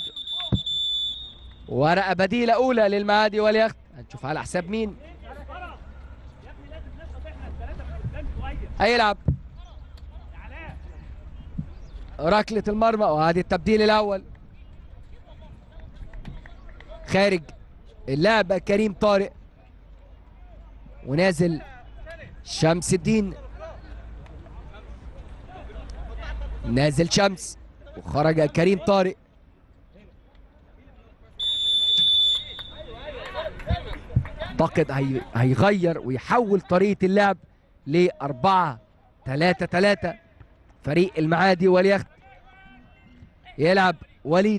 ورقه بديله اولى للمعادي واليخت هنشوف على حساب مين هيلعب ركله المرمى وهذه التبديل الاول خارج اللاعب كريم طارق ونازل شمس الدين نازل شمس وخرج كريم طارق اعتقد هي... هيغير ويحول طريقه اللعب ل 4 3 3 فريق المعادي واليخت يلعب وليد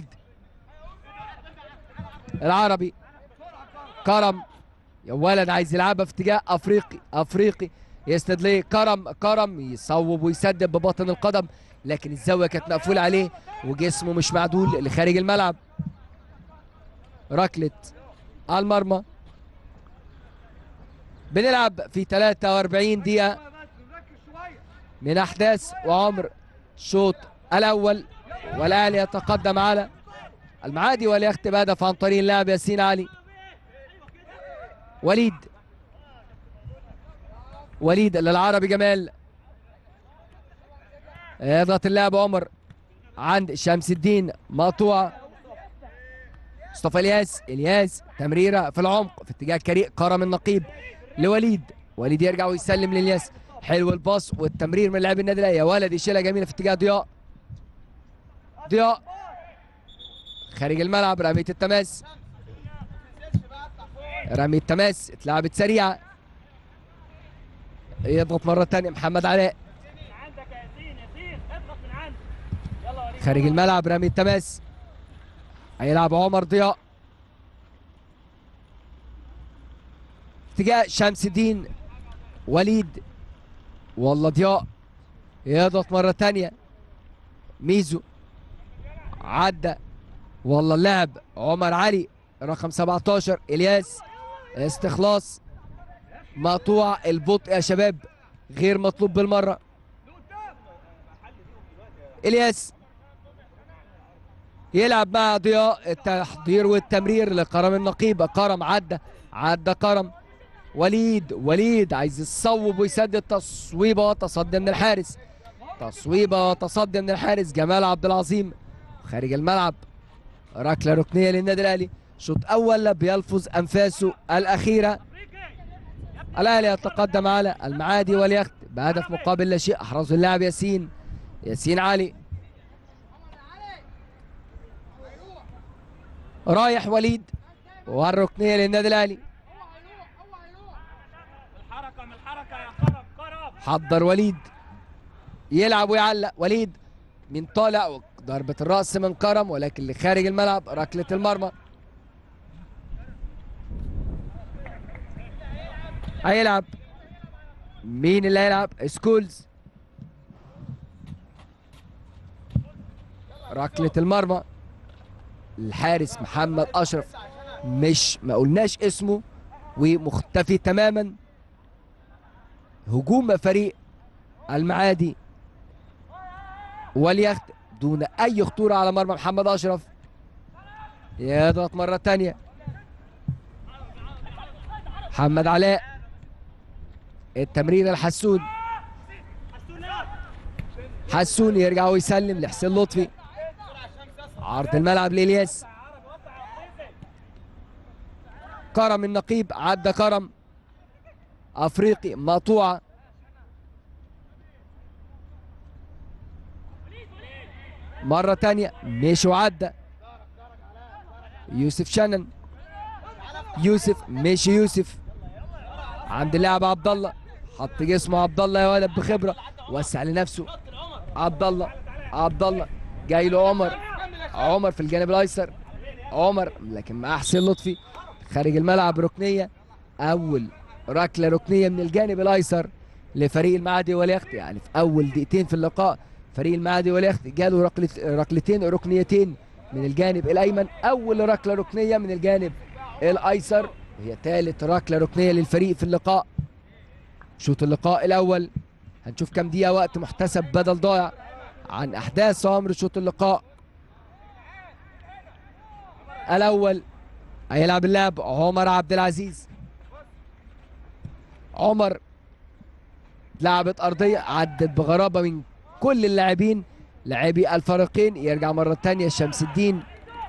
العربي كرم يا ولد عايز يلعبها في اتجاه افريقي افريقي يسند ليه كرم كرم يصوب ويسدد بباطن القدم لكن الزاويه كانت مقفوله عليه وجسمه مش معدول لخارج الملعب ركله على المرمى بنلعب في 43 دقيقه من احداث وعمر الشوط الاول والاهلي يتقدم على المعادي واليخت بهدف عن طريق اللاعب ياسين علي وليد وليد للعربي جمال يضغط اللاعب عمر عند شمس الدين مقطوعه مصطفى الياس الياس تمريره في العمق في اتجاه كريم كرم النقيب لوليد وليد يرجع ويسلم للياس حلو الباص والتمرير من لاعب النادي الاهلي يا ولد يشيلها جميله في اتجاه ضياء ضياء خارج الملعب رمية التماس رمية التماس اتلعبت سريعة يضغط مرة ثانية محمد علاء خارج الملعب رمي التماس هيلعب عمر ضياء اتجاه شمس الدين وليد والله ضياء يضغط مرة تانية ميزو عدى والله اللاعب عمر علي رقم 17 الياس استخلاص مقطوع البطء يا شباب غير مطلوب بالمرة الياس يلعب مع ضياء التحضير والتمرير لكرم النقيب كرم عدى عدى كرم وليد وليد عايز يصوب ويسدد تصويبه تصدي من الحارس تصويبه تصدي من الحارس جمال عبد العظيم خارج الملعب ركله ركنيه للنادي الاهلي شوط اول بيلفظ انفاسه الاخيره الاهلي يتقدم على المعادي واليخت بهدف مقابل لا شيء احرزه اللاعب ياسين ياسين علي رايح وليد والركنيه للنادي الاهلي الحركه من الحركه يا كرم كرم حضر وليد يلعب ويعلق وليد من طالع ضربة الرأس من كرم ولكن اللي خارج الملعب ركلة المرمى هيلعب مين اللي هيلعب سكولز ركلة المرمى الحارس محمد أشرف مش ما قلناش اسمه ومختفي تماما هجوم فريق المعادي واليخت دون اي خطوره على مرمى محمد اشرف يضغط مره تانية محمد علاء التمرير الحسون حسون يرجع ويسلم لحسين لطفي عرض الملعب لإلياس كرم النقيب عدى كرم افريقي مقطوعه مرة تانية مشي وعدى يوسف شنن يوسف مشي يوسف عند اللاعب عبد الله حط جسمه عبد الله يا ولد بخبرة وسع لنفسه عبد الله عبد الله جاي له عمر عمر في الجانب الايسر عمر لكن مع حسين لطفي خارج الملعب ركنية أول ركلة ركنية من الجانب الأيسر لفريق المعادي واليخت يعني في أول دقيقتين في اللقاء فريق المعادي واليخت جاله ركلة ركلتين ركنيتين من الجانب الأيمن أول ركلة ركنية من الجانب الأيسر وهي ثالث ركلة ركنية للفريق في اللقاء شوط اللقاء الأول هنشوف كام دقيقة وقت محتسب بدل ضايع عن أحداث عمر شوط اللقاء الأول هيلعب اللعب عمر عبد العزيز عمر لعبت أرضية عدت بغرابة من كل اللاعبين لاعبي الفريقين يرجع مرة تانية شمس الدين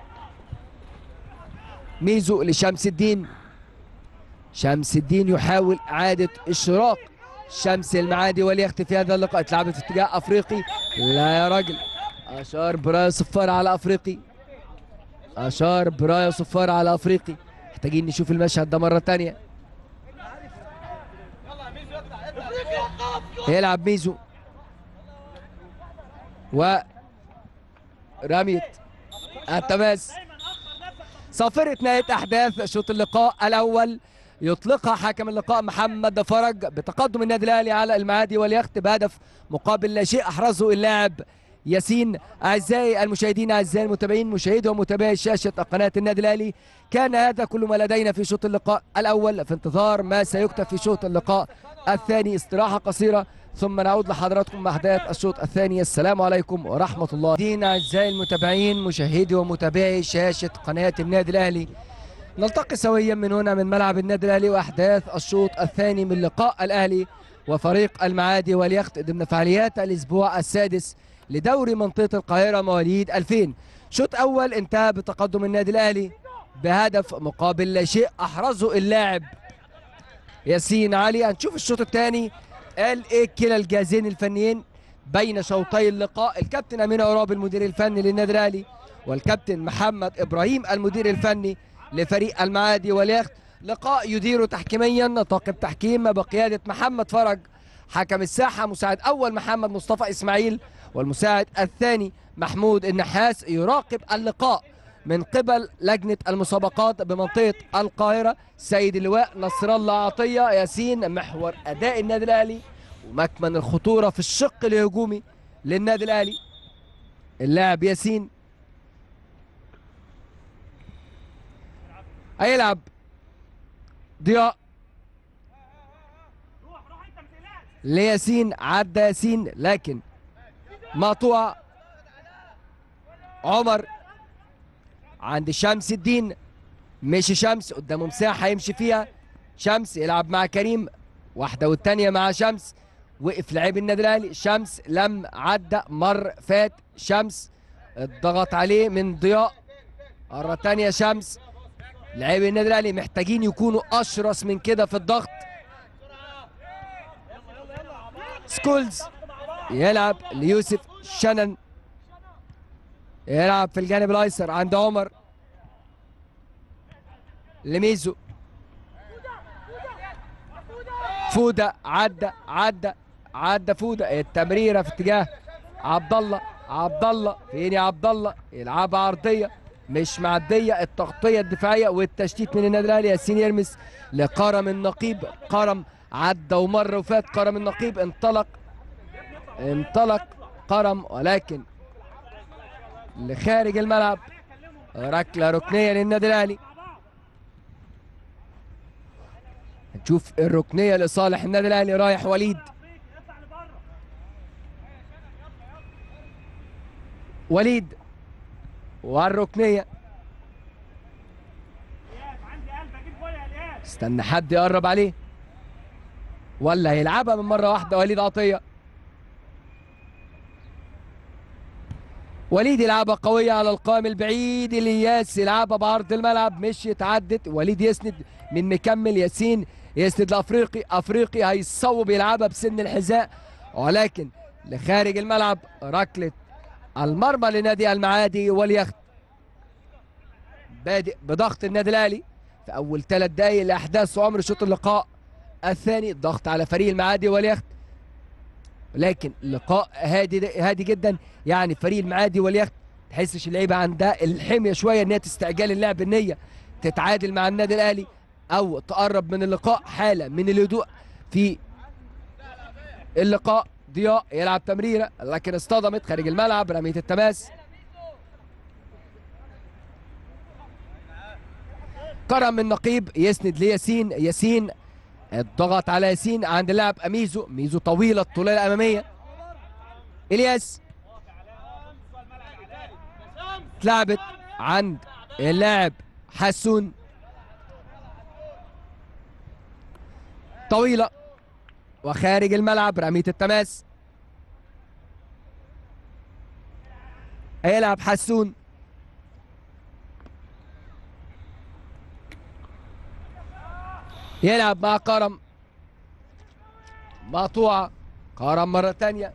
ميزو لشمس الدين شمس الدين يحاول إعادة إشراق شمس المعادي وليختي في هذا اللقاء اتلعبت في اتجاه أفريقي لا يا راجل أشار براية صفارة على أفريقي أشار براية صفارة على أفريقي محتاجين نشوف المشهد ده مرة تانية يلعب ميزو و رميت التماس صافرة نهاية أحداث شوط اللقاء الأول يطلقها حكم اللقاء محمد فرج بتقدم النادي الأهلي على المعادي واليخت بهدف مقابل لا شيء أحرزه اللاعب ياسين أعزائي المشاهدين أعزائي المتابعين مشاهدي ومتابعي شاشة قناة النادي الأهلي كان هذا كل ما لدينا في شوط اللقاء الأول في انتظار ما سيكتب في شوط اللقاء الثاني استراحة قصيرة ثم نعود لحضراتكم مع أحداث الشوط الثاني السلام عليكم ورحمة الله دين أعزائي المتابعين مشاهدي ومتابعي شاشة قناة النادي الأهلي نلتقي سويا من هنا من ملعب النادي الأهلي وأحداث الشوط الثاني من لقاء الأهلي وفريق المعادي واليخت ضمن فعاليات الأسبوع السادس لدوري منطقة القاهرة مواليد 2000 شوط أول انتهى بتقدم النادي الأهلي بهدف مقابل لا شيء أحرزه اللاعب ياسين علي هنشوف الشوط الثاني قال ايه كلا الجهازين الفنيين بين شوطي اللقاء الكابتن امين عراب المدير الفني للنادي الاهلي والكابتن محمد ابراهيم المدير الفني لفريق المعادي واليخت لقاء يديره تحكيميا طاقم تحكيم بقياده محمد فرج حكم الساحه مساعد اول محمد مصطفى اسماعيل والمساعد الثاني محمود النحاس يراقب اللقاء من قبل لجنة المسابقات بمنطقة القاهرة سيد اللواء نصر الله عطية ياسين محور أداء النادي الأهلي ومكمن الخطورة في الشق الهجومي للنادي الأهلي اللاعب ياسين هيلعب ضياء روح روح انت ما تقلقش لياسين عدى ياسين لكن مقطوع عمر عند شمس الدين مشي شمس قدامه مساحة يمشي فيها شمس يلعب مع كريم واحدة والتانية مع شمس وقف لعيب النادي الأهلي شمس لم عدى مر فات شمس الضغط عليه من ضياء مرة تانية شمس لعيب النادي الأهلي محتاجين يكونوا أشرس من كده في الضغط سكولز يلعب ليوسف شنن يلعب في الجانب الايسر عند عمر لميزو فوده عدى عدى عدى فوده التمريره في اتجاه عبد الله عبد الله فين يا عبد الله يلعبها عرضيه مش معديه التغطيه الدفاعيه والتشتيت من النادي الاهلي ياسين يرمس لقرم النقيب قرم عدى ومر وفات قرم النقيب انطلق انطلق قرم ولكن لخارج الملعب ركله ركنيه للنادي الاهلي نشوف الركنيه لصالح النادي الاهلي رايح وليد اطلع لبره وليد والركنيه الياس عندي قلب اجيب جول يا الياس استنى حد يقرب عليه ولا هيلعبها من مره واحده وليد عطيه وليد يلعبها قويه على القائم البعيد الياس يلعبها بعرض الملعب مش اتعدت وليد يسند من مكمل ياسين يسند لافريقي افريقي هيصوب يلعبها بسن الحذاء ولكن لخارج الملعب ركله المرمى لنادي المعادي واليخت بادئ بضغط النادي الاهلي في اول ثلاث دقائق لاحداث عمر شوط اللقاء الثاني ضغط على فريق المعادي واليخت لكن لقاء هادي هادي جدا يعني فريق المعادي واليخت تحسش اللعيبه عندها الحميه شويه ان هي تستعجال اللعب ان هي تتعادل مع النادي الاهلي او تقرب من اللقاء حاله من الهدوء في اللقاء ضياء يلعب تمريره لكن اصطدمت خارج الملعب رميه التماس كرم النقيب يسند لياسين ياسين الضغط على ياسين عند اللاعب اميزو ميزو طويله الطوليه الاماميه الياس اتلعبت عند اللاعب حسون طويله وخارج الملعب رميه التماس هيلعب حسون يلعب مع كرم مقطوعة كرم مرة تانية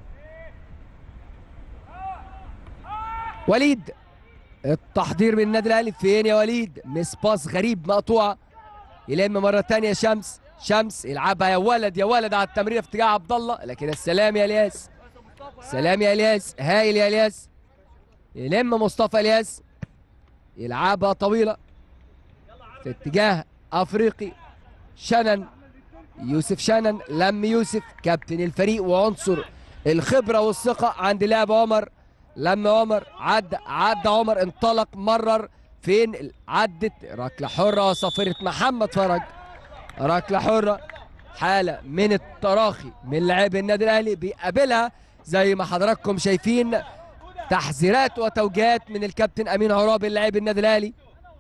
وليد التحضير من النادي الاهلي فين يا وليد مس باس غريب مقطوعة يلم مرة تانية شمس شمس يلعبها يا ولد يا ولد على التمرير في اتجاه عبد الله لكن السلام يا الياس سلام يا الياس هايل يا الياس يلم مصطفى الياس يلعبها طويلة في اتجاه افريقي شنن يوسف شنن لم يوسف كابتن الفريق وعنصر الخبرة والثقة عند لاعب عمر لم عمر عد عد عمر انطلق مرر فين عدت ركلة حرة صفرة محمد فرج ركلة حرة حالة من التراخي من لاعبي النادي الأهلي بيقابلها زي ما حضراتكم شايفين تحذيرات وتوجيهات من الكابتن أمين عرابي لاعب النادي الأهلي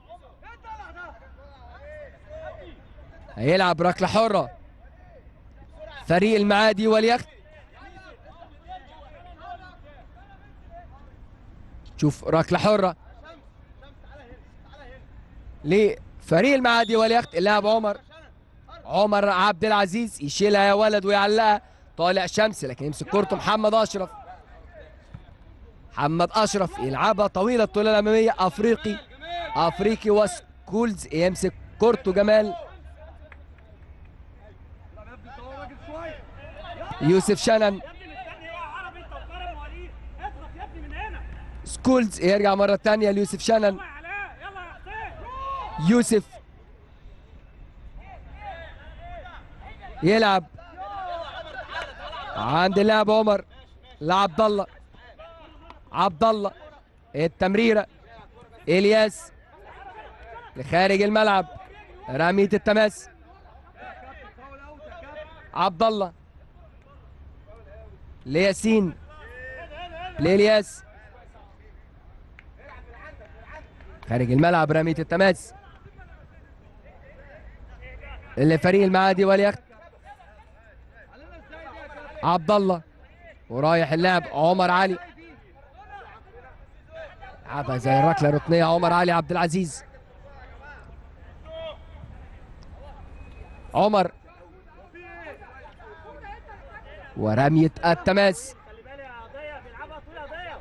هيلعب ركلة حرة فريق المعادي واليخت شوف ركلة حرة لفريق المعادي واليخت اللاعب عمر عمر عبد العزيز يشيلها يا ولد ويعلقها طالع شمس لكن يمسك كورته محمد اشرف محمد اشرف يلعبها طويله الطويله الاماميه افريقي افريقي وسكولز يمسك كورته جمال يوسف شنن يا ابني مستني ايه يا عربي انت وكرم ووليد اضغط يا ابني من هنا سكولز يرجع مره ثانيه ليوسف شنن يلا يا علاء يلا يا حسين يوسف يلعب عند اللاعب عمر لعبد الله عبد الله التمريره الياس لخارج الملعب رمية التماس عبد الله لياسين لإلياس خارج الملعب رمية التماس لفريق المعادي واليخت عبد الله ورايح اللاعب عمر علي لعبها زي الركله الركنيه عمر علي عبد العزيز عمر ورمية التماس خلي بالك يا ضيع بيلعبها طول يا ضيع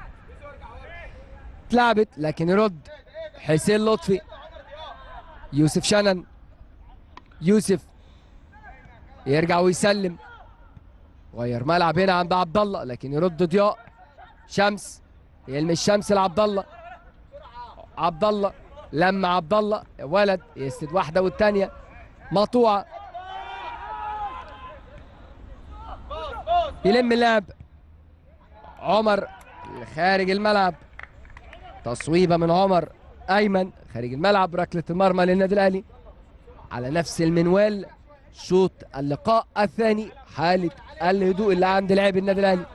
اتلعبت لكن يرد حسين لطفي يوسف شنن يوسف يرجع ويسلم غير ملعب هنا عند عبد الله لكن يرد ضياء شمس يلمس شمس لعبد الله عبد الله لما عبد الله ولد يسد واحده والثانيه مقطوعه يلم اللعب عمر خارج الملعب تصويبه من عمر ايمن خارج الملعب ركله المرمى للنادي الاهلي على نفس المنوال شوط اللقاء الثاني حاله الهدوء اللي عند لاعب النادي الاهلي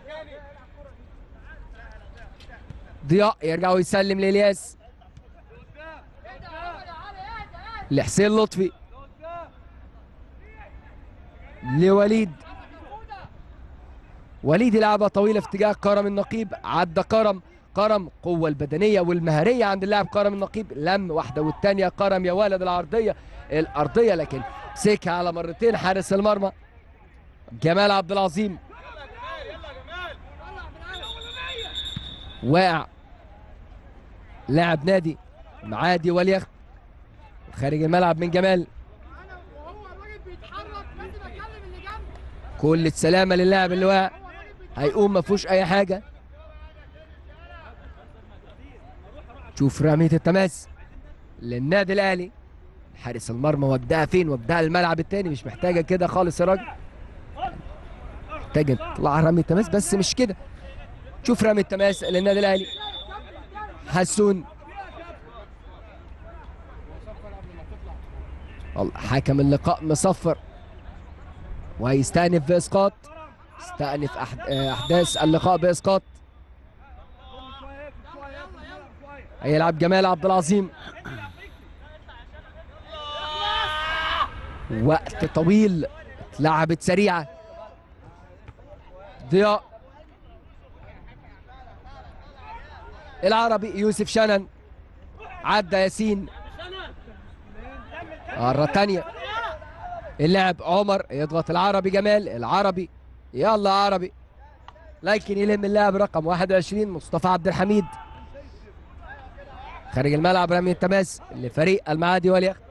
ضياء يرجع ويسلم لإلياس لحسين لطفي لوليد وليد لعبة طويلة في اتجاه كرم النقيب عدى كرم كرم قوة البدنية والمهارية عند اللاعب كرم النقيب لم واحدة والتانية كرم يا ولد العرضية الأرضية لكن سكة على مرتين حارس المرمى جمال عبد العظيم واقع لاعب نادي معادي وليخت خارج الملعب من جمال وهو الراجل بيتحرك لازم اكلم اللي جنبي كل السلامة للاعب اللي واقع هيقوم ما فيهوش أي حاجة شوف رمية التماس للنادي الأهلي حارس المرمى وداها فين وداها الملعب التاني مش محتاجة كده خالص يا راجل محتاجة تطلع رمية تماس بس مش كده شوف رمية تماس للنادي الأهلي حسون والله حكم اللقاء مصفر وهيستأنف بإسقاط استأنف أحد... أحداث اللقاء بإسقاط هيلعب جمال عبد العظيم وقت طويل اتلعبت سريعة ضياء العربي يوسف شنن عدى ياسين مرة تانية اللاعب عمر يضغط العربي جمال العربي يلا عربي لكن يلم اللاعب رقم 21 مصطفى عبد الحميد خارج الملعب رمي التماس لفريق المعادي واليخت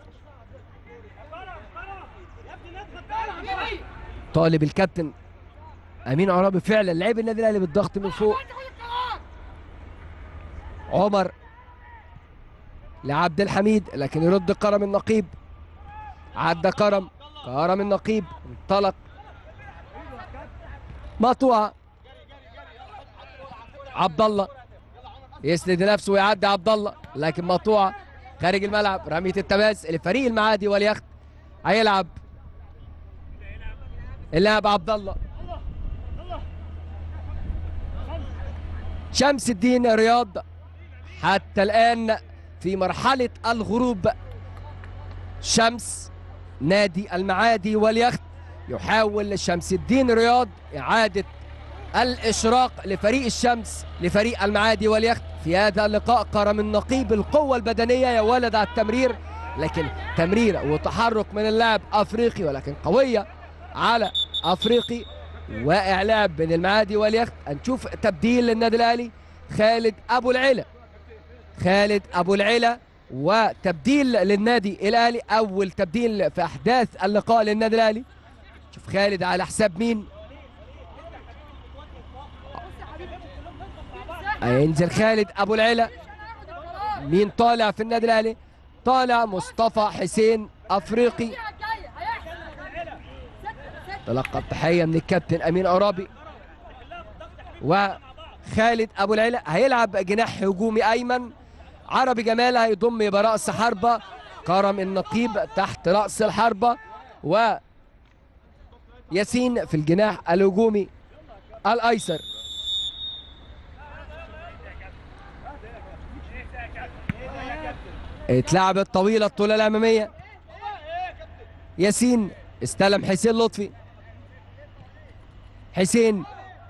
طالب الكابتن امين عرابي فعلا لعب النادي الاهلي بالضغط من فوق عمر لعبد الحميد لكن يرد كرم النقيب عدى كرم كرم النقيب انطلق مقطوعه عبد الله يسند نفسه ويعدي عبد الله لكن مقطوعه خارج الملعب رميه التماس لفريق المعادي واليخت هيلعب اللاعب عبد الله شمس الدين رياض حتى الآن في مرحلة الغروب شمس نادي المعادي واليخت يحاول شمس الدين رياض إعادة الإشراق لفريق الشمس لفريق المعادي واليخت في هذا اللقاء كرم النقيب القوة البدنية يا ولد على التمرير لكن تمرير وتحرك من اللاعب أفريقي ولكن قوية على أفريقي واقع لاعب بين المعادي واليخت هنشوف تبديل للنادي الأهلي خالد أبو العلا خالد أبو العلا وتبديل للنادي الأهلي أول تبديل في أحداث اللقاء للنادي الأهلي شوف خالد على حساب مين هينزل خالد أبو العلا مين طالع في النادي الأهلي طالع مصطفى حسين أفريقي تلقى التحيه من الكابتن امين عرابي وخالد ابو العلا هيلعب جناح هجومي ايمن عربي جمال هيضم يبقى راس حربه كرم النقيب تحت راس الحربه و ياسين في الجناح الهجومي الايسر اتلعبت طويله الطوله الاماميه ياسين استلم حسين لطفي حسين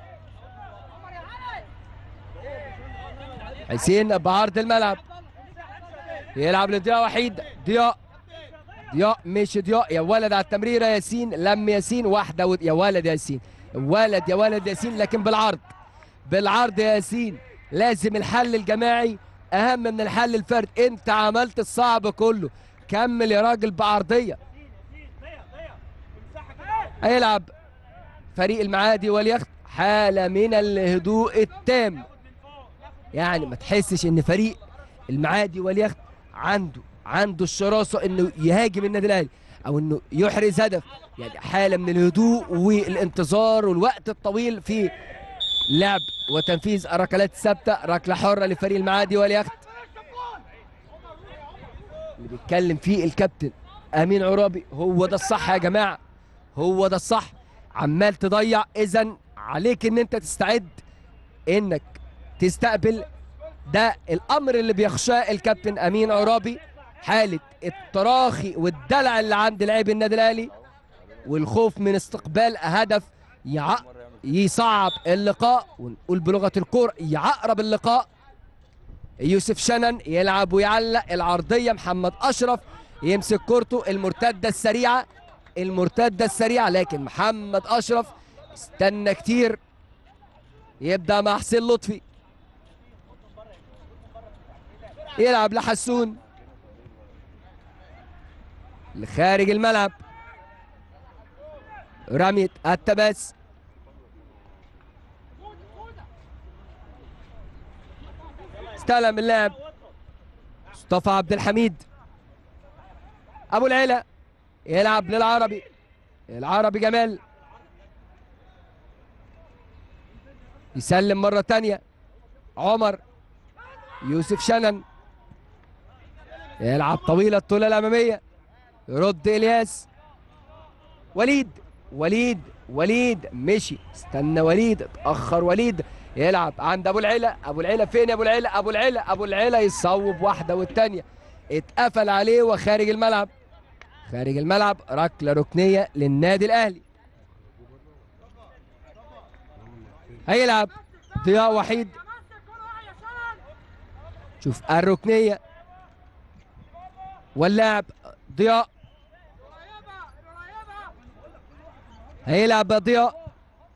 حسين بعرض الملعب يلعب لضياء وحيد ضياء ضياء مش ضياء يا ولد على التمريره ياسين لم ياسين واحده ود... يا ولد يا ياسين ولد يا ولد ياسين لكن بالعرض بالعرض يا ياسين لازم الحل الجماعي اهم من الحل الفرد انت عملت الصعب كله كمل يا راجل بعرضيه هيلعب فريق المعادي واليخت حاله من الهدوء التام يعني ما تحسش ان فريق المعادي واليخت عنده عنده الشراسه انه يهاجم النادي الاهلي او انه يحرز هدف يعني حاله من الهدوء والانتظار والوقت الطويل في لعب وتنفيذ الركلات الثابته ركله حره لفريق المعادي واليخت اللي بيتكلم فيه الكابتن امين عرابي هو ده الصح يا جماعه هو ده الصح عمال تضيع اذا عليك ان انت تستعد انك تستقبل ده الامر اللي بيخشاه الكابتن امين عرابي حاله التراخي والدلع اللي عند لاعبي النادي الاهلي والخوف من استقبال هدف يع... يصعب اللقاء ونقول بلغه الكوره يعقرب اللقاء يوسف شنن يلعب ويعلق العرضيه محمد اشرف يمسك كورته المرتده السريعه المرتده السريعه لكن محمد اشرف استنى كتير يبدا مع حسين لطفي يلعب لحسون لخارج الملعب رمية التماس استلم اللاعب مصطفى عبد الحميد ابو العلا يلعب للعربي العربي جمال يسلم مرة تانية عمر يوسف شنن يلعب طويلة الطولة الأمامية يرد إلياس وليد وليد وليد مشي استنى وليد اتأخر وليد يلعب عند أبو العلا أبو العلا فين يا أبو العلا أبو العلا أبو العلا يصوب واحدة والتانية اتقفل عليه وخارج الملعب خارج الملعب ركلة ركنية للنادي الأهلي هيلعب ضياء وحيد شوف الركنية واللاعب ضياء هيلعب ضياء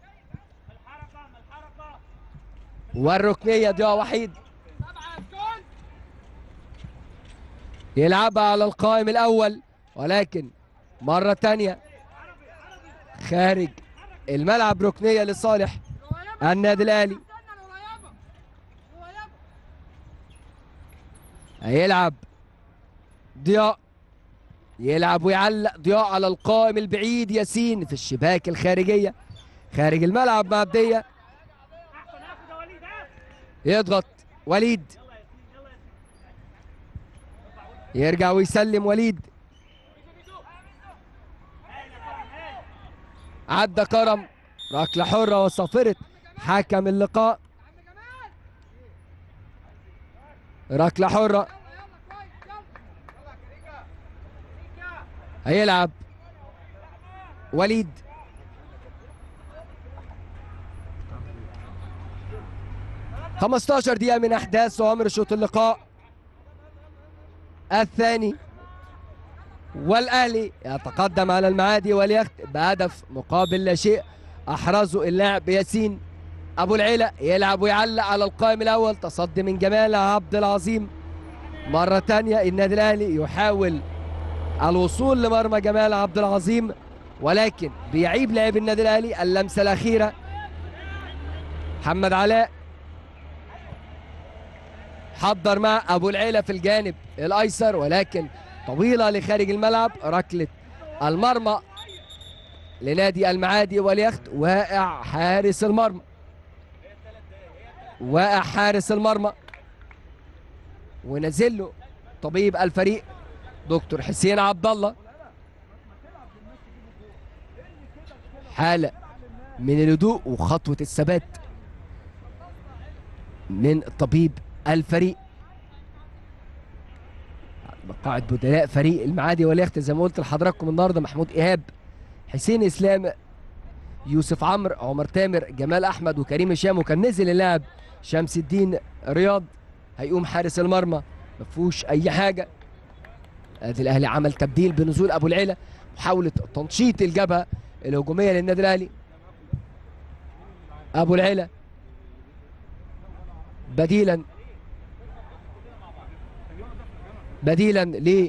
والركنية ضياء وحيد يلعبها على القائم الأول ولكن مرة تانية خارج الملعب ركنية لصالح النادي الأهلي هيلعب ضياء يلعب ويعلق ضياء على القائم البعيد ياسين في الشباك الخارجية خارج الملعب مع بدية احسن اخد يا وليد ها يضغط وليد يرجع ويسلم وليد عدى كرم ركلة حرة وصفرت حكم اللقاء ركلة حرة هيلعب وليد خمستاشر دقيقة من أحداث وعمر شوط اللقاء الثاني والأهلي يتقدم على المعادي واليخت بهدف مقابل لا شيء أحرزه اللاعب ياسين أبو العلا يلعب ويعلق على القائم الأول تصدي من جمال عبد العظيم مرة تانية النادي الأهلي يحاول الوصول لمرمى جمال عبد العظيم ولكن بيعيب لاعب النادي الأهلي اللمسة الأخيرة محمد علاء حضر مع ابو العيله في الجانب الايسر ولكن طويله لخارج الملعب ركله المرمى لنادي المعادي واليخت واقع حارس المرمى واقع حارس المرمى ونزل له طبيب الفريق دكتور حسين عبد الله حاله من الهدوء وخطوه الثبات من طبيب الفريق قاعد بدلاء فريق المعادي واليخت زي ما قلت لحضراتكم النهارده محمود ايهاب حسين اسلام يوسف عمرو عمر تامر جمال احمد وكريم هشام وكان نزل اللاعب شمس الدين رياض هيقوم حارس المرمى ما فيهوش اي حاجه ادي الاهلي عمل تبديل بنزول ابو العيله محاوله تنشيط الجبهه الهجوميه للنادي الاهلي ابو العيله بديلا بديلا ل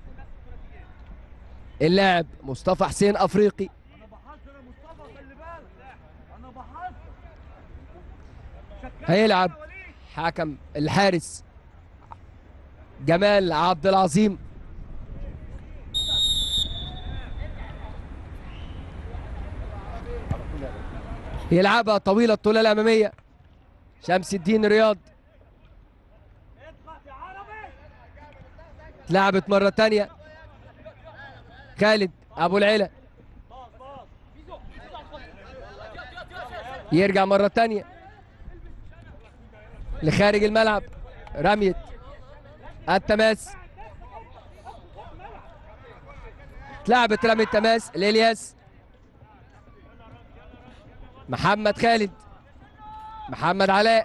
اللاعب مصطفى حسين افريقي انا بحذر يا مصطفى خلي بالك انا بحذر شكاك هيلعب يا وليد. حكم الحارس جمال عبد العظيم يلعبها طويلة الطولة الأمامية شمس الدين رياض اضغط يا عربي اتلعبت مرة تانية خالد أبو العلا يرجع مرة تانية لخارج الملعب رمية التماس اتلعبت رمية تماس لإلياس محمد خالد محمد علاء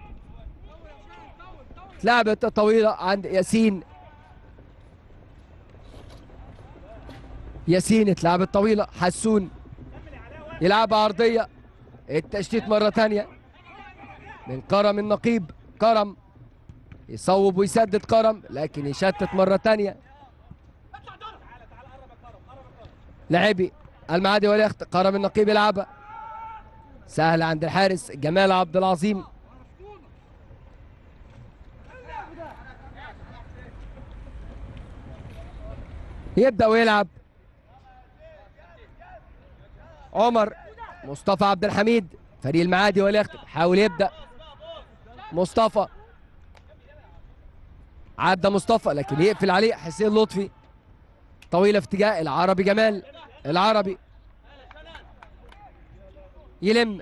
اتلعبت طويلة عند ياسين ياسين اتلعبت طويلة حسون يلعبها عرضية التشتيت مرة تانية من كرم النقيب كرم يصوب ويسدد كرم لكن يشتت مرة تانية لعبي المعادي واليخت كرم النقيب يلعبها سهل عند الحارس جمال عبد العظيم يبدأ ويلعب عمر مصطفى عبد الحميد فريق المعادي واليخت حاول يبدأ مصطفى عدى مصطفى لكن يقفل عليه حسين لطفي طويلة في اتجاه العربي جمال العربي يلم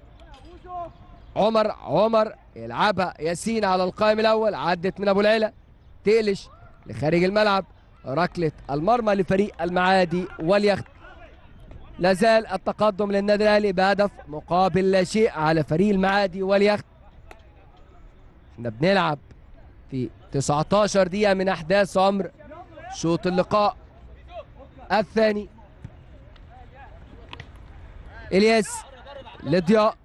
عمر عمر يلعبها ياسين على القائم الاول عدت من ابو العلا تقلش لخارج الملعب ركله المرمى لفريق المعادي واليخت لا زال التقدم للنادي الاهلي بهدف مقابل لا شيء على فريق المعادي واليخت احنا بنلعب في 19 دقيقه من احداث عمر شوط اللقاء الثاني الياس لضياء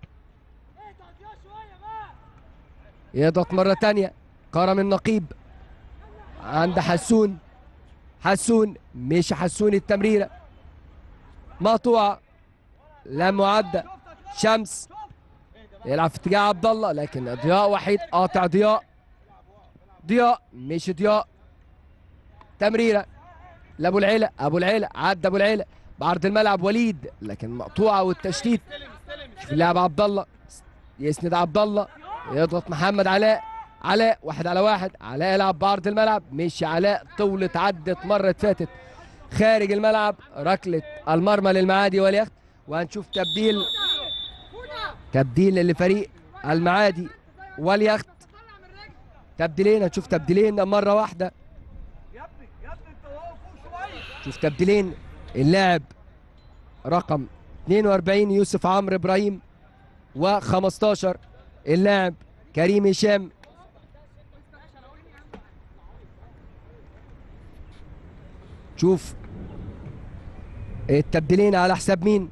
يضغط مرة تانية كرم النقيب عند حسون حسون مش حسون التمريرة مقطوعة لا معدة شمس يلعب في اتجاه عبد الله لكن ضياء وحيد قاطع ضياء ضياء مش ضياء تمريرة لابو العيلة ابو العيلة عدى ابو العيلة بعرض الملعب وليد لكن مقطوعة والتشتيت شوف اللاعب عبد الله يسند عبد الله يضغط محمد علاء علاء واحد على واحد علاء يلعب بعرض الملعب مش علاء طولت عدت مرة فاتت خارج الملعب ركلة المرمى للمعادي واليخت وهنشوف تبديل تبديل لفريق المعادي واليخت تبديلين هنشوف تبديلين مرة واحدة يا ابني يا ابني انت واقف فوق شويه شوف تبديلين اللاعب رقم 42 يوسف عمرو ابراهيم و15 اللاعب كريم هشام شوف التبديلين على حساب مين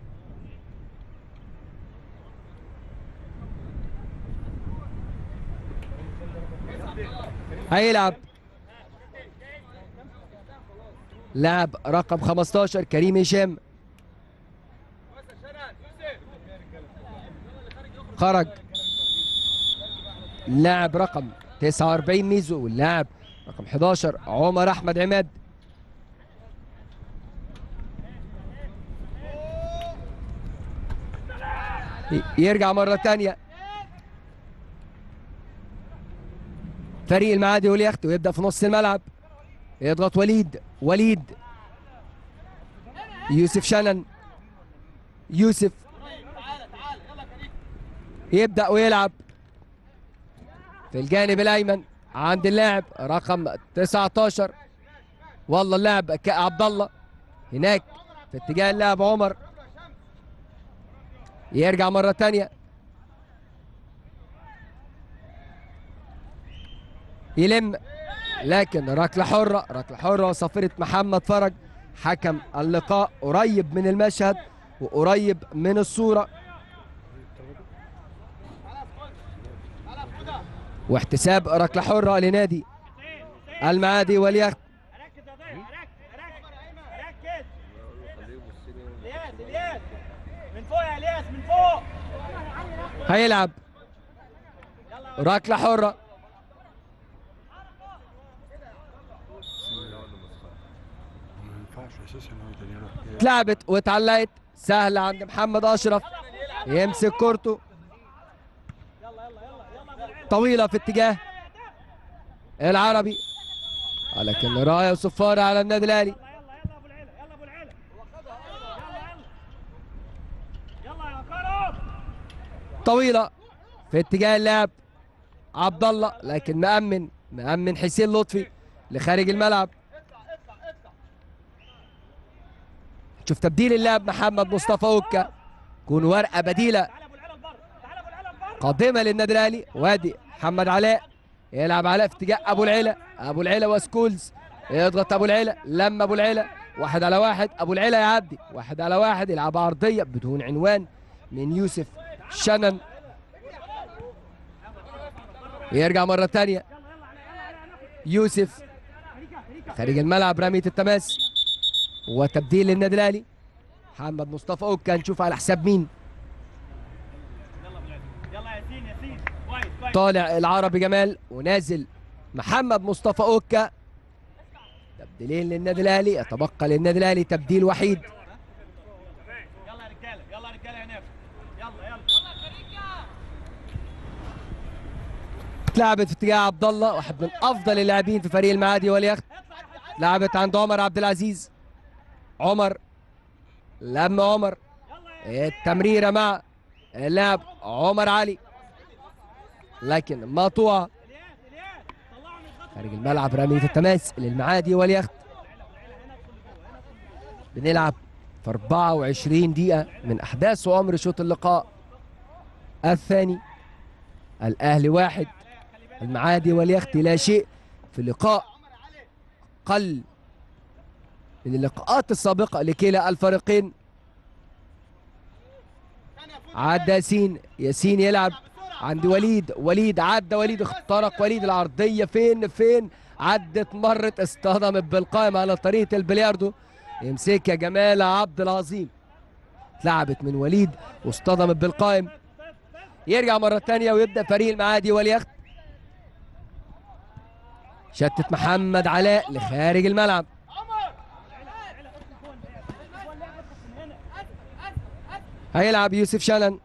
هيلعب لاعب رقم 15 كريم هشام خرج اللاعب رقم 49 ميزو واللاعب رقم 11 عمر احمد عماد ي- يرجع مرة تانية فريق المعادي واليخت ويبدأ في نص الملعب يضغط وليد وليد يوسف شنن يوسف يبدأ ويلعب في الجانب الأيمن عند اللاعب رقم 19 والله اللاعب ك- عبد الله هناك في اتجاه اللاعب عمر يرجع مرة تانية يلم لكن ركلة حرة ركلة حرة وصفرة محمد فرج حكم اللقاء قريب من المشهد وقريب من الصورة واحتساب ركلة حرة لنادي المعادي واليخت ركز يا ضيف ركز ركز ركز الياس الياس من فوق يا الياس من فوق هيلعب ركلة حرة ما ينفعش اساسا هو ده يروح اتلعبت واتعلقت سهلة عند محمد أشرف يمسك كورته طويلة في اتجاه العربي لكن راية وصفارة على النادي الأهلي يلا يلا يلا ابو العيله يلا ابو العيله يلا يلا يلا يا كرم طويلة في اتجاه اللاعب عبد الله لكن مأمن مأمن حسين لطفي لخارج الملعب شوف تبديل اللاعب محمد مصطفى اوكا كون ورقة بديلة تعالى ابو العيله لبره تعالى ابو العيله لبره قادمة للنادي الأهلي وادي محمد علاء يلعب علاء في اتجاه أبو العيلة أبو العيلة وسكولز يضغط أبو العيلة لما أبو العيلة واحد على واحد أبو العيلة يعدي واحد على واحد يلعب عرضية بدون عنوان من يوسف شنن يرجع مرة تانية يوسف خارج الملعب رمية التماس وتبديل للنادي الأهلي محمد مصطفى أوكا نشوف على حساب مين يلا يا ياسين ياسين كويس كويس طالع العربي جمال ونازل محمد مصطفى اوكا تبديلين للنادي الاهلي يتبقى للنادي الاهلي تبديل وحيد يلا يا رجاله يلا يا رجاله يا نافع يلا يلا اتلعبت في اتجاه عبد الله واحد من افضل اللاعبين في فريق المعادي واليخت لعبت عند عمر عبد العزيز عمر لما عمر التمريره مع اللاعب عمر علي لكن مقطوعه الياس الياس طلعوا من الخط خارج الملعب رمية التماس للمعادي واليخت بنلعب في 24 دقيقة من أحداث وعمر شوط اللقاء الثاني الأهلي واحد المعادي واليخت لا شيء في لقاء قل من اللقاءات السابقة لكلا الفريقين عدى ياسين ياسين يلعب عند وليد وليد عدى وليد اخترق وليد العرضية فين فين عدت مرت اصطدمت بالقائم على طريقة البلياردو يمسكها جمال عبد العظيم اتلعبت من وليد واصطدمت بالقائم يرجع مرة تانية ويبدأ فريق المعادي واليخت شتت محمد علاء لخارج الملعب هيلعب يوسف شنن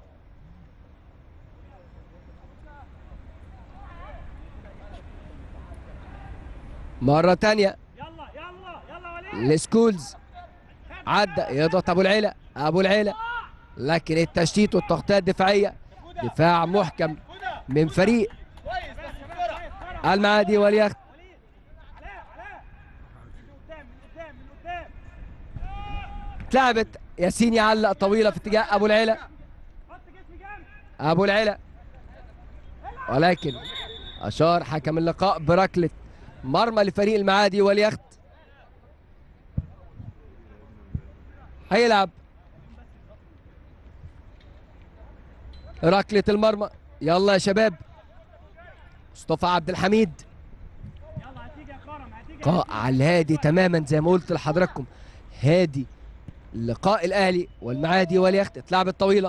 مرة تانية يلا يلا يلا وليد لسكولز عدى يضغط ابو العيلة ابو العيلة لكن التشتيت والتغطية الدفاعية دفاع محكم من فريق المعادي واليخت علاء علاء من قدام من قدام من قدام اتلعبت ياسين يعلق طويلة في اتجاه ابو العيلة حط جسم جامد ابو العلا ولكن اشار حكم اللقاء بركله مرمى لفريق المعادي واليخت هيلعب ركله المرمى يلا يا شباب مصطفى عبد الحميد يلا هتيجي يا كرم هتيجي لقاء على الهادي تماما زي ما قلت لحضراتكم هادي لقاء الاهلي والمعادي واليخت اتلعبت طويله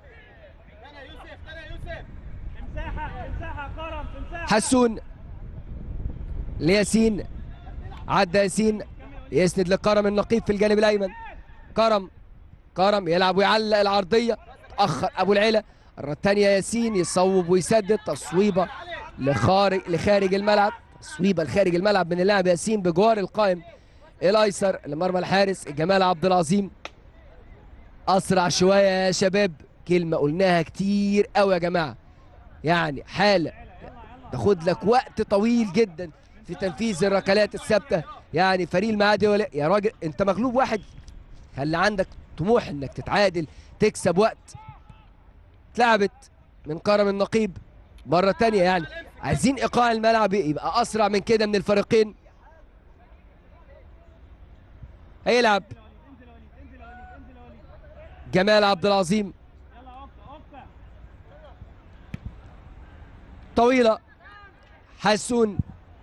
في مساحه في مساحه يا كرم في مساحه حسون لياسين عدى ياسين يسند لكرم النقيب في الجانب الايمن كرم كرم يلعب ويعلق العرضيه اتاخر ابو العلا المره الثانيه ياسين يصوب ويسدد تصويبه لخارج لخارج الملعب تصويبه لخارج الملعب من اللاعب ياسين بجوار القائم الايسر لمرمى الحارس جمال عبد العظيم اسرع شويه يا شباب كلمه قلناها كتير قوي يا جماعه يعني حاله تاخد لك وقت طويل جدا في تنفيذ الركلات الثابته يعني فريق المعادي ولا يا راجل انت مغلوب واحد خلي عندك طموح انك تتعادل تكسب وقت اتلعبت من كرم النقيب مره تانية يعني عايزين ايقاع الملعب يبقى اسرع من كده من الفريقين هيلعب جمال عبد العظيم طويله حسون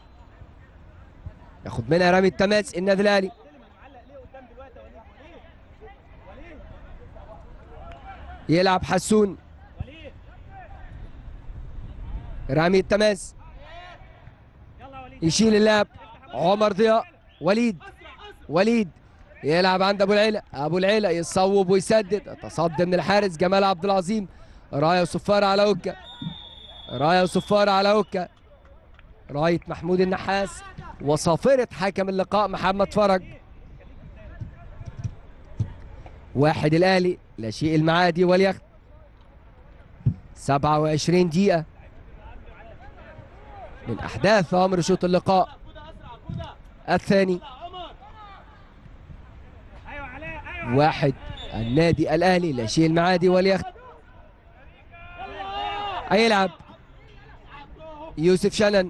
ياخد منها رامي التماس النادي الاهلي يلعب حسون رامي التماس يشيل اللعب عمر ضياء وليد وليد يلعب عند ابو العيله ابو العيله يصوب ويسدد تصدي من الحارس جمال عبد العظيم رايه وصفاره على اوكا رايه وصفاره على اوكا رايه محمود النحاس وصافره حكم اللقاء محمد فرج واحد الاهلي لا شيء المعادي واليخت 27 دقيقه من احداث امر شوط اللقاء الثاني ايوه علاء ايوه واحد النادي الاهلي لا شيء المعادي واليخت هيلعب يوسف شنن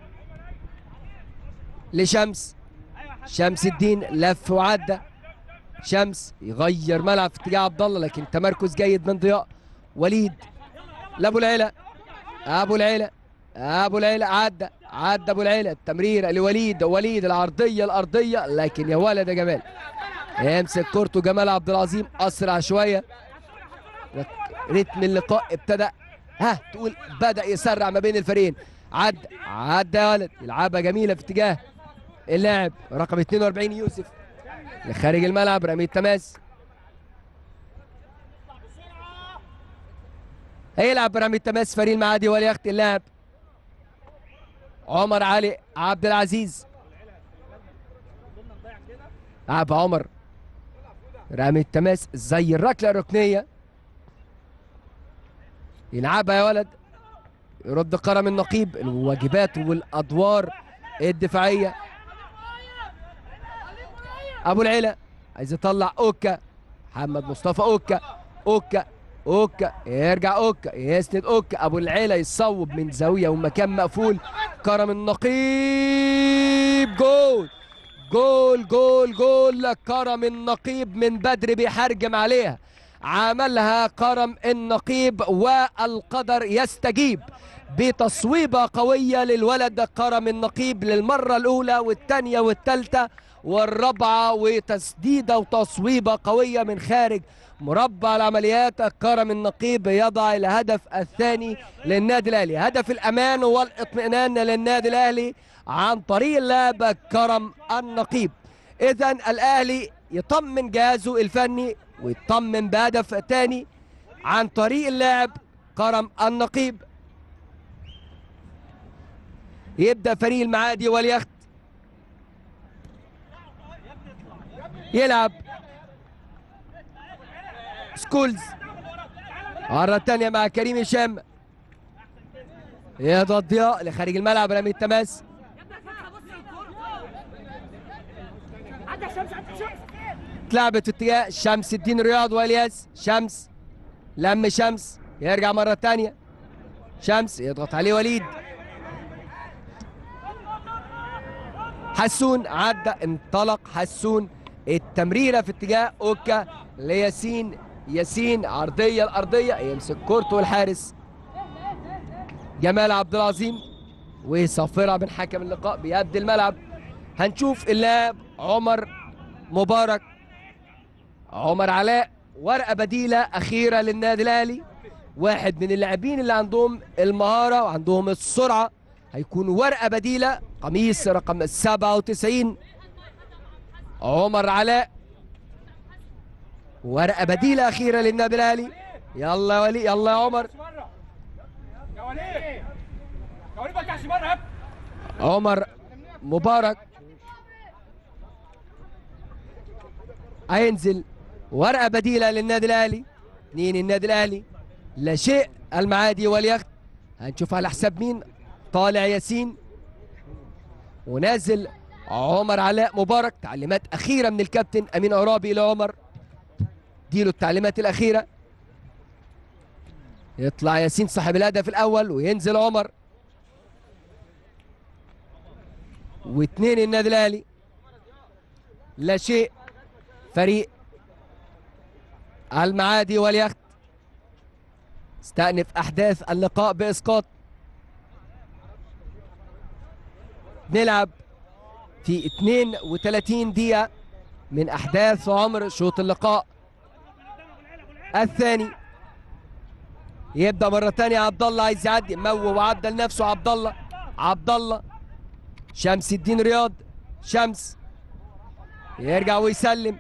لشمس شمس الدين لف وعدى شمس يغير ملعب في اتجاه عبد الله لكن تمركز جيد من ضياء وليد لابو العيله ابو العيله ابو العيله عدى عدى ابو العيله التمريره لوليد وليد العرضيه الارضيه لكن يا ولد يا جمال يمسك كورته جمال عبد العظيم اسرع شويه رتم اللقاء ابتدى ها تقول بدا يسرع ما بين الفريقين عدى عدى يا ولد يلعبها جميله في اتجاه اللاعب رقم 42 يوسف لخارج الملعب رمي التماس هيلعب برمي التماس فريق المعادي وليخت اللاعب عمر علي عبد العزيز لعب عمر رمي التماس زي الركله الركنيه يلعبها يا ولد يرد كرم النقيب الواجبات والادوار الدفاعيه ابو العلا عايز يطلع اوكا محمد مصطفى اوكا اوكا اوكا يرجع اوكا يسند اوكا ابو العلا يصوب من زاويه ومكان مقفول كرم النقيب جول جول جول جول كرم النقيب من بدري بيحرجم عليها عملها كرم النقيب والقدر يستجيب بتصويبة قوية للولد كرم النقيب للمرة الأولى والثانية والثالثة والرابعة وتسديدة وتصويبة قوية من خارج مربع العمليات كرم النقيب يضع الهدف الثاني للنادي الأهلي هدف الأمان والاطمئنان للنادي الأهلي عن طريق اللعب كرم النقيب إذا الأهلي يطمن جهازه الفني ويطمن بهدف تاني عن طريق اللاعب كرم النقيب يبدأ فريق المعادي واليخت يلعب سكولز مرة تانية مع كريم هشام يضغط ضياء لخارج الملعب رمي التماس عدى شمس عدى شمس اتلعبت في اتجاه شمس الدين رياض والياس شمس لم شمس يرجع مرة تانية شمس يضغط عليه وليد حسون عدى انطلق حسون التمريرة في اتجاه اوكا لياسين ياسين عرضية الأرضية يمسك كورته الحارس جمال عبد العظيم وصافرة من حكم اللقاء بيد الملعب هنشوف اللاعب عمر مبارك عمر علاء ورقه بديله اخيره للنادي الاهلي واحد من اللاعبين اللي عندهم المهاره وعندهم السرعه هيكون ورقه بديله قميص رقم 97 عمر علاء ورقه بديله اخيره للنادي الاهلي يلا يا وليد يلا يا عمر بره يا وليد يا وليد ما ترجعش بره يا ابني عمر مبارك هينزل ورقه بديله للنادي الاهلي اثنين النادي الاهلي لا شيء المعادي واليخت هنشوف على حساب مين طالع ياسين ونازل عمر علاء مبارك تعليمات اخيره من الكابتن امين عرابي الى عمر ديله التعليمات الاخيره يطلع ياسين صاحب الهدف الاول وينزل عمر واثنين النادي الاهلي لا شيء فريق المعادي واليخت استأنف أحداث اللقاء بإسقاط نلعب في 32 دقيقة من أحداث عمر شوط اللقاء الثاني يبدأ مرة تانية عبد الله عايز يعدي مو وعدى لنفسه عبد الله عبد الله شمس الدين رياض شمس يرجع ويسلم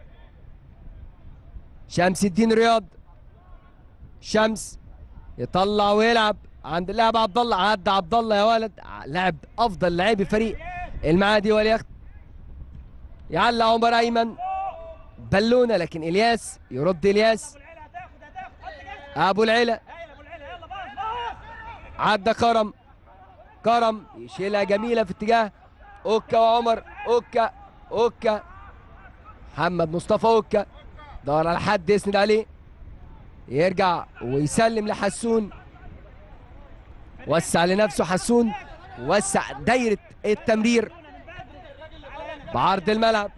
شمس الدين رياض شمس يطلع ويلعب عند اللاعب عبد الله عدى عبد الله يا ولد لعب افضل لاعبي فريق المعادي واليخت يعلق عمر ايمن بالونه لكن الياس يرد الياس ابو العيله هتاخد هتاخد حط جسمك ابو العلا هايل ابو العيله يلا باص باص عدى كرم كرم يشيلها جميله في اتجاه اوكا وعمر اوكا اوكا محمد مصطفى اوكا دور على حد يسند عليه يرجع ويسلم لحسون وسع لنفسه حسون وسع دايره التمرير بعرض الملعب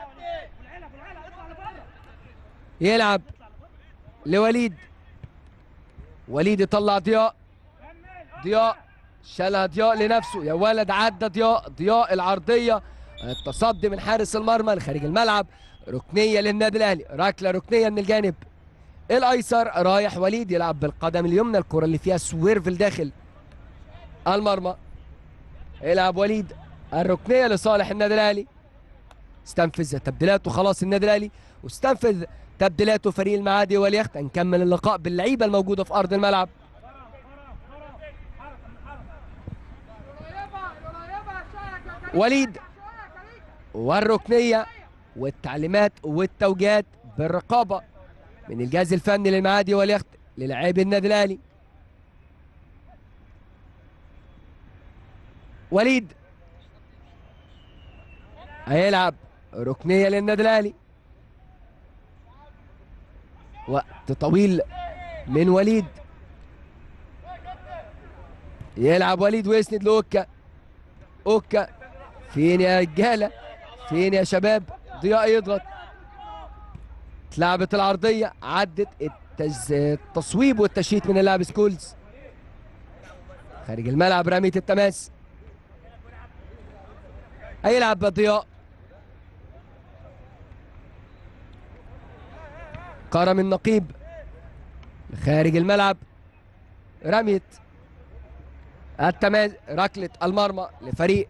يلعب لوليد وليد يطلع ضياء ضياء شالها ضياء لنفسه يا ولد عدى ضياء ضياء العرضيه التصدي من حارس المرمى لخارج الملعب ركنيه للنادي الاهلي ركله ركنيه من الجانب الايسر رايح وليد يلعب بالقدم اليمنى الكره اللي فيها سويرف داخل المرمى يلعب وليد الركنيه لصالح النادي الاهلي استنفذ تبديلاته خلاص النادي الاهلي واستنفذ تبديلاته فريق المعادي واليخت نكمل اللقاء باللعيبه الموجوده في ارض الملعب قريبة قريبة شوية يا كريم وليد شوية يا كريم والركنيه والتعليمات والتوجيهات بالرقابه من الجهاز الفني للمعادي واليخت للاعبي النادي الاهلي وليد هيلعب ركنيه للنادي الاهلي وقت طويل من وليد يلعب وليد ويسند لاوكا اوكا فين يا رجاله فين يا شباب ضياء يضغط اتلعبت العرضيه عدت التز... التصويب والتشييت من اللاعب سكولز خارج الملعب رميه التماس هيلعب ضياء كرم النقيب خارج الملعب رمية التماس ركلة المرمى لفريق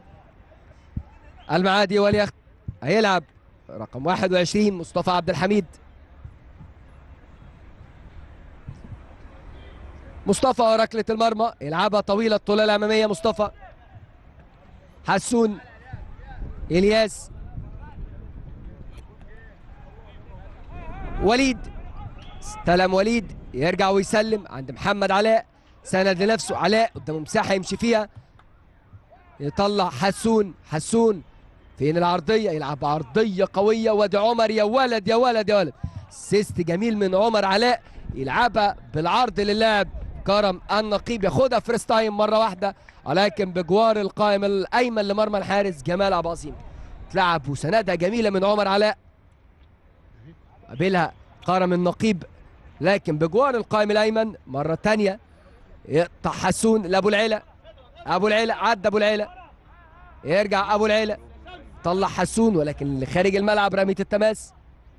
المعادي واليخت هيلعب رقم 21 مصطفى عبد الحميد مصطفى ركلة المرمى يلعبها طويلة الطولة الأمامية مصطفى حسون إلياس وليد استلم وليد يرجع ويسلم عند محمد علاء سند لنفسه علاء قدامه مساحة يمشي فيها يطلع حسون حسون فين العرضية يلعب عرضية قوية وادي عمر يا ولد يا ولد يا ولد سيست جميل من عمر علاء يلعبها بالعرض للاعب كرم النقيب ياخدها فيرست تايم مرة واحدة ولكن بجوار القائم الأيمن لمرمى الحارس جمال أبو عظيم تلعب وسندها جميلة من عمر علاء قابلها كرم النقيب لكن بجوار القائم الأيمن مرة تانية يقطع حسون لأبو العيلة أبو العيلة عدى أبو العيلة يرجع أبو العيلة طلع حسون ولكن اللي خارج الملعب رمية التماس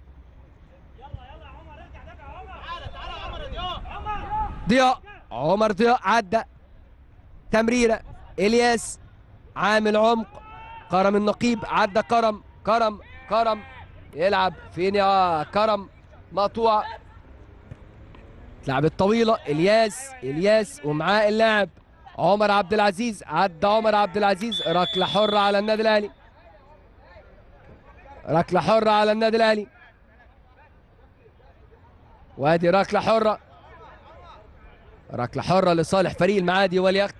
ضياء عمر ضياء عدى تمريرة إلياس عامل عمق كرم النقيب عدى كرم كرم كرم يلعب فين يا كرم مقطوع اتلعبت طويله الياس الياس ومعاه اللاعب عمر عبد العزيز عدى عمر عبد العزيز ركله حره على النادي الاهلي ركله حره على النادي الاهلي وادي ركله حره ركله حره لصالح فريق المعادي واليخت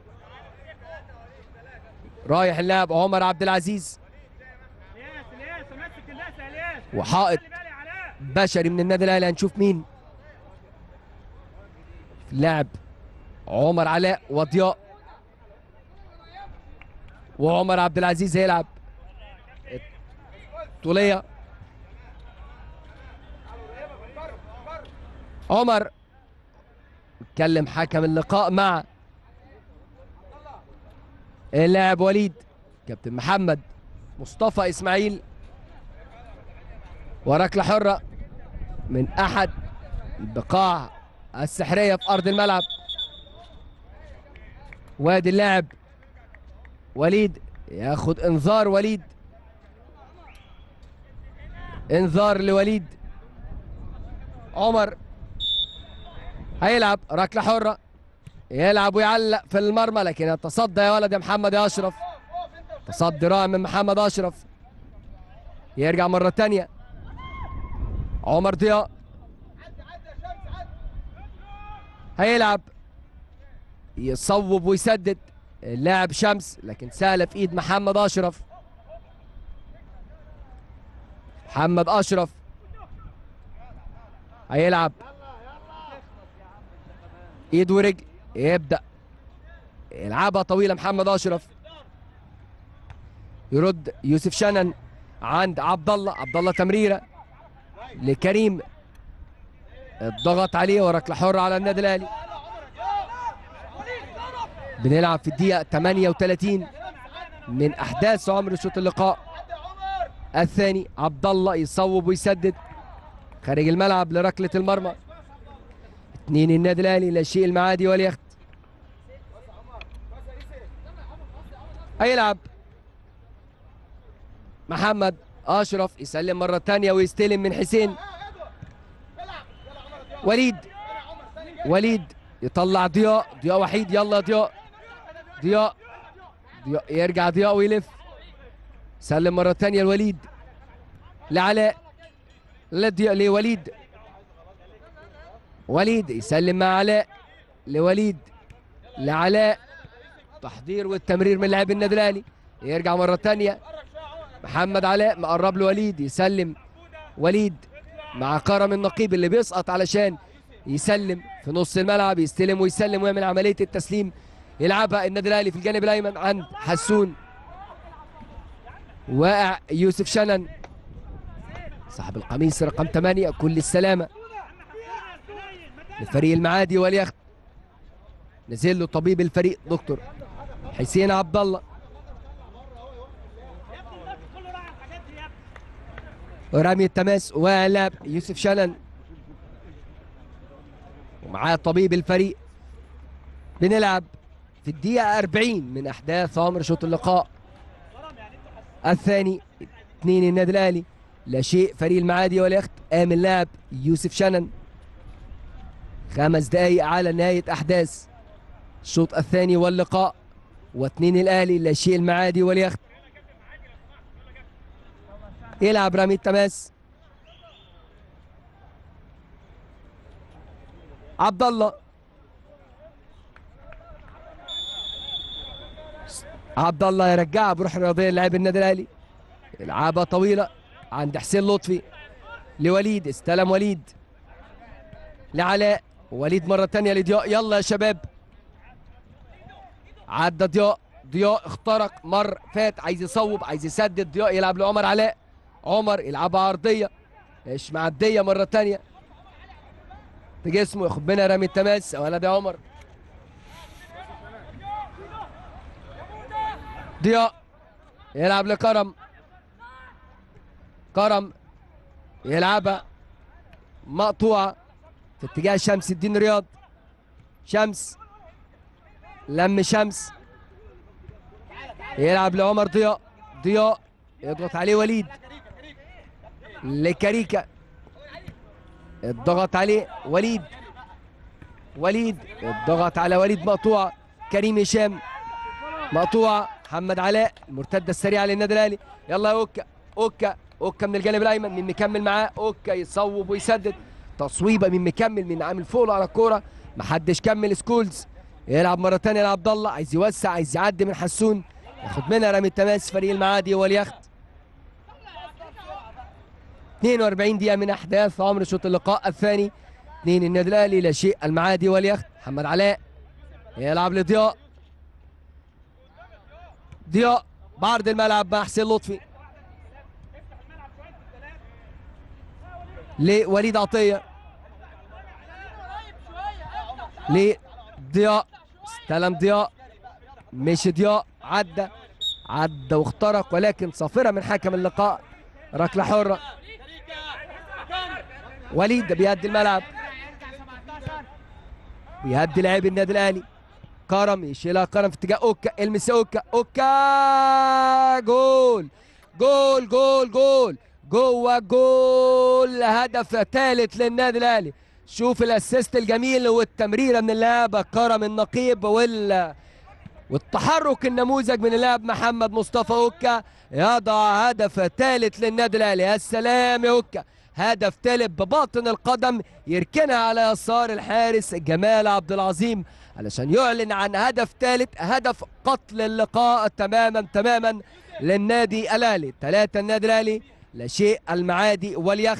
رايح اللاعب عمر عبد العزيز الياس الياس ماسك الناس يا الياس وحائط خلي بالي علاء بشري من النادي الاهلي هنشوف مين لاعب عمر علاء وضياء وعمر عبد العزيز هيلعب طولية عمر اتكلم حكم اللقاء مع اللاعب وليد كابتن محمد مصطفى اسماعيل وركله حره من احد البقاع السحريه في ارض الملعب وادي اللاعب وليد ياخد انذار وليد انذار لوليد عمر هيلعب ركله حره يلعب ويعلق في المرمى لكن يتصدى يا ولد يا محمد يا اشرف تصدي رائع من محمد اشرف يرجع مره تانية عمر ضياء هيلعب يصوب ويسدد اللاعب شمس لكن سهله في ايد محمد اشرف محمد اشرف هيلعب ايد ورجل يبدا يلعبها طويله محمد اشرف يرد يوسف شنن عند عبد الله عبد الله تمريره لكريم الضغط عليه وركله حره على النادي الاهلي بنلعب في الدقيقه 38 من احداث عمر شوط اللقاء الثاني عبد الله يصوب ويسدد خارج الملعب لركله المرمى اثنين النادي الاهلي لا شيء المعادي واليخت هيلعب محمد اشرف يسلم مره ثانيه ويستلم من حسين وليد وليد يطلع ضياء ضياء وحيد يلا ضياء ضياء ضياء يرجع ضياء ويلف سلم مره ثانيه لوليد لعلاء لضياء لوليد وليد يسلم مع علاء لوليد لعلاء تحضير والتمرير من لاعب النادي الاهلي يرجع مره ثانيه محمد علاء مقرب له وليد يسلم وليد مع كرم النقيب اللي بيسقط علشان يسلم في نص الملعب يستلم ويسلم ويعمل عمليه التسليم يلعبها النادي الاهلي في الجانب الايمن عند حسون واقع يوسف شنن صاحب القميص رقم 8 كل السلامه لفريق المعادي واليخت نزل له طبيب الفريق دكتور حسين عبد الله كله راح الحاجات دي يا ابني ورمي التماس ولاعب يوسف شنن ومعاه طبيب الفريق بنلعب في الدقيقة 40 من أحداث عمر شوط اللقاء الثاني اثنين النادي الأهلي لا شيء فريق المعادي واليخت قام اللاعب يوسف شنن خمس دقايق على نهاية أحداث الشوط الثاني واللقاء واثنين الأهلي لا شيء المعادي واليخت يلعب رمي التماس عبد الله عبد الله يرجعها بروح رياضيه للاعب النادي الاهلي يلعبها طويله عند حسين لطفي لوليد استلم وليد لعلاء وليد مره ثانيه لضياء يلا يا شباب عدى ضياء ضياء اخترق مر فات عايز يصوب عايز يسدد ضياء يلعب لعمر علاء عمر يلعبها عرضيه مش معديه مره ثانيه بجسمه ياخد منها رمي التماس ولد يا عمر ضياء يلعب لكرم كرم يلعبها مقطوعه في اتجاه شمس الدين رياض شمس لم شمس يلعب لعمر ضياء ضياء يضغط عليه وليد لكريكا الضغط عليه وليد وليد الضغط على وليد مقطوعه كريم هشام مقطوعه محمد علاء المرتده السريعه للنادي الاهلي يلا يا اوكا اوكا اوكا من الجانب الايمن مين مكمل معاه اوكا يصوب ويسدد تصويبه مين مكمل مين عامل فولو على الكوره محدش كمل سكولز يلعب مره ثانيه لعبد الله عايز يوسع عايز يعدي من حسون ياخد منها رمي التماس فريق المعادي واليخت 42 دقيقة من أحداث عمر شوط اللقاء الثاني اثنين النادي الأهلي لا شيء المعادي واليخت محمد علاء يلعب لضياء ضياء بعرض الملعب مع حسين لطفي لوليد عطية لضياء استلم ضياء مشي ضياء عدى عدى واخترق ولكن صافرة من حكم اللقاء ركلة حرة وليد بيهدي الملعب بيهدي لاعب النادي الاهلي كرم يشيلها كرم في اتجاه اوكا المس اوكا اوكا جول جول جول جول جوه جول هدف ثالث للنادي الاهلي شوف الاسيست الجميل والتمريره من اللاعب كرم النقيب وال والتحرك النموذج من اللاعب محمد مصطفى اوكا يضع هدف ثالث للنادي الاهلي يا سلام يا اوكا هدف ثالث بباطن القدم يركنها على يسار الحارس جمال عبد العظيم علشان يعلن عن هدف ثالث هدف قتل اللقاء تماما تماما للنادي الاهلي ثلاثة النادي الاهلي لا شيء المعادي واليخت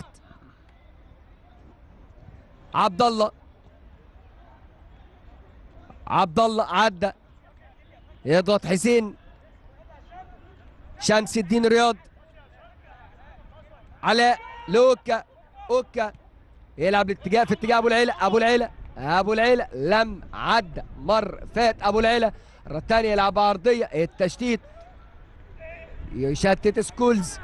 عبد الله عبد الله عدى يضغط حسين شمس الدين رياض علاء لوكا اوكا يلعب الاتجاه في اتجاه ابو العيله ابو العيله ابو العيله لم عدى مر فات ابو العيله الرة الثانية يلعب عرضية التشتيت يشتت سكولز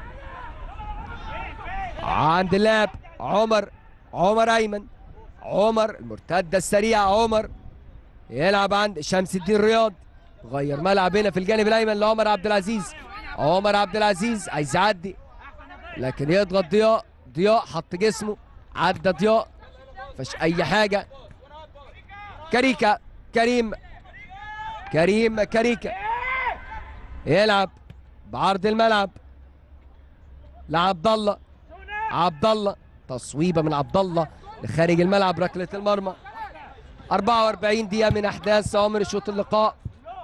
عند اللاعب عمر عمر ايمن عمر المرتدة السريعة عمر يلعب عند شمس الدين رياض غير ملعب هنا في الجانب الايمن لعمر عبد العزيز عمر عبد العزيز عايز يعدي لكن يضغط ضياء ضياء حط جسمه عدى ضياء مفيش اي حاجه كاريكا كريم كريم كاريكا يلعب بعرض الملعب لعبد الله عبد الله تصويبه من عبد الله لخارج الملعب ركله المرمى 44 دقيقه من احداث عمر شوط اللقاء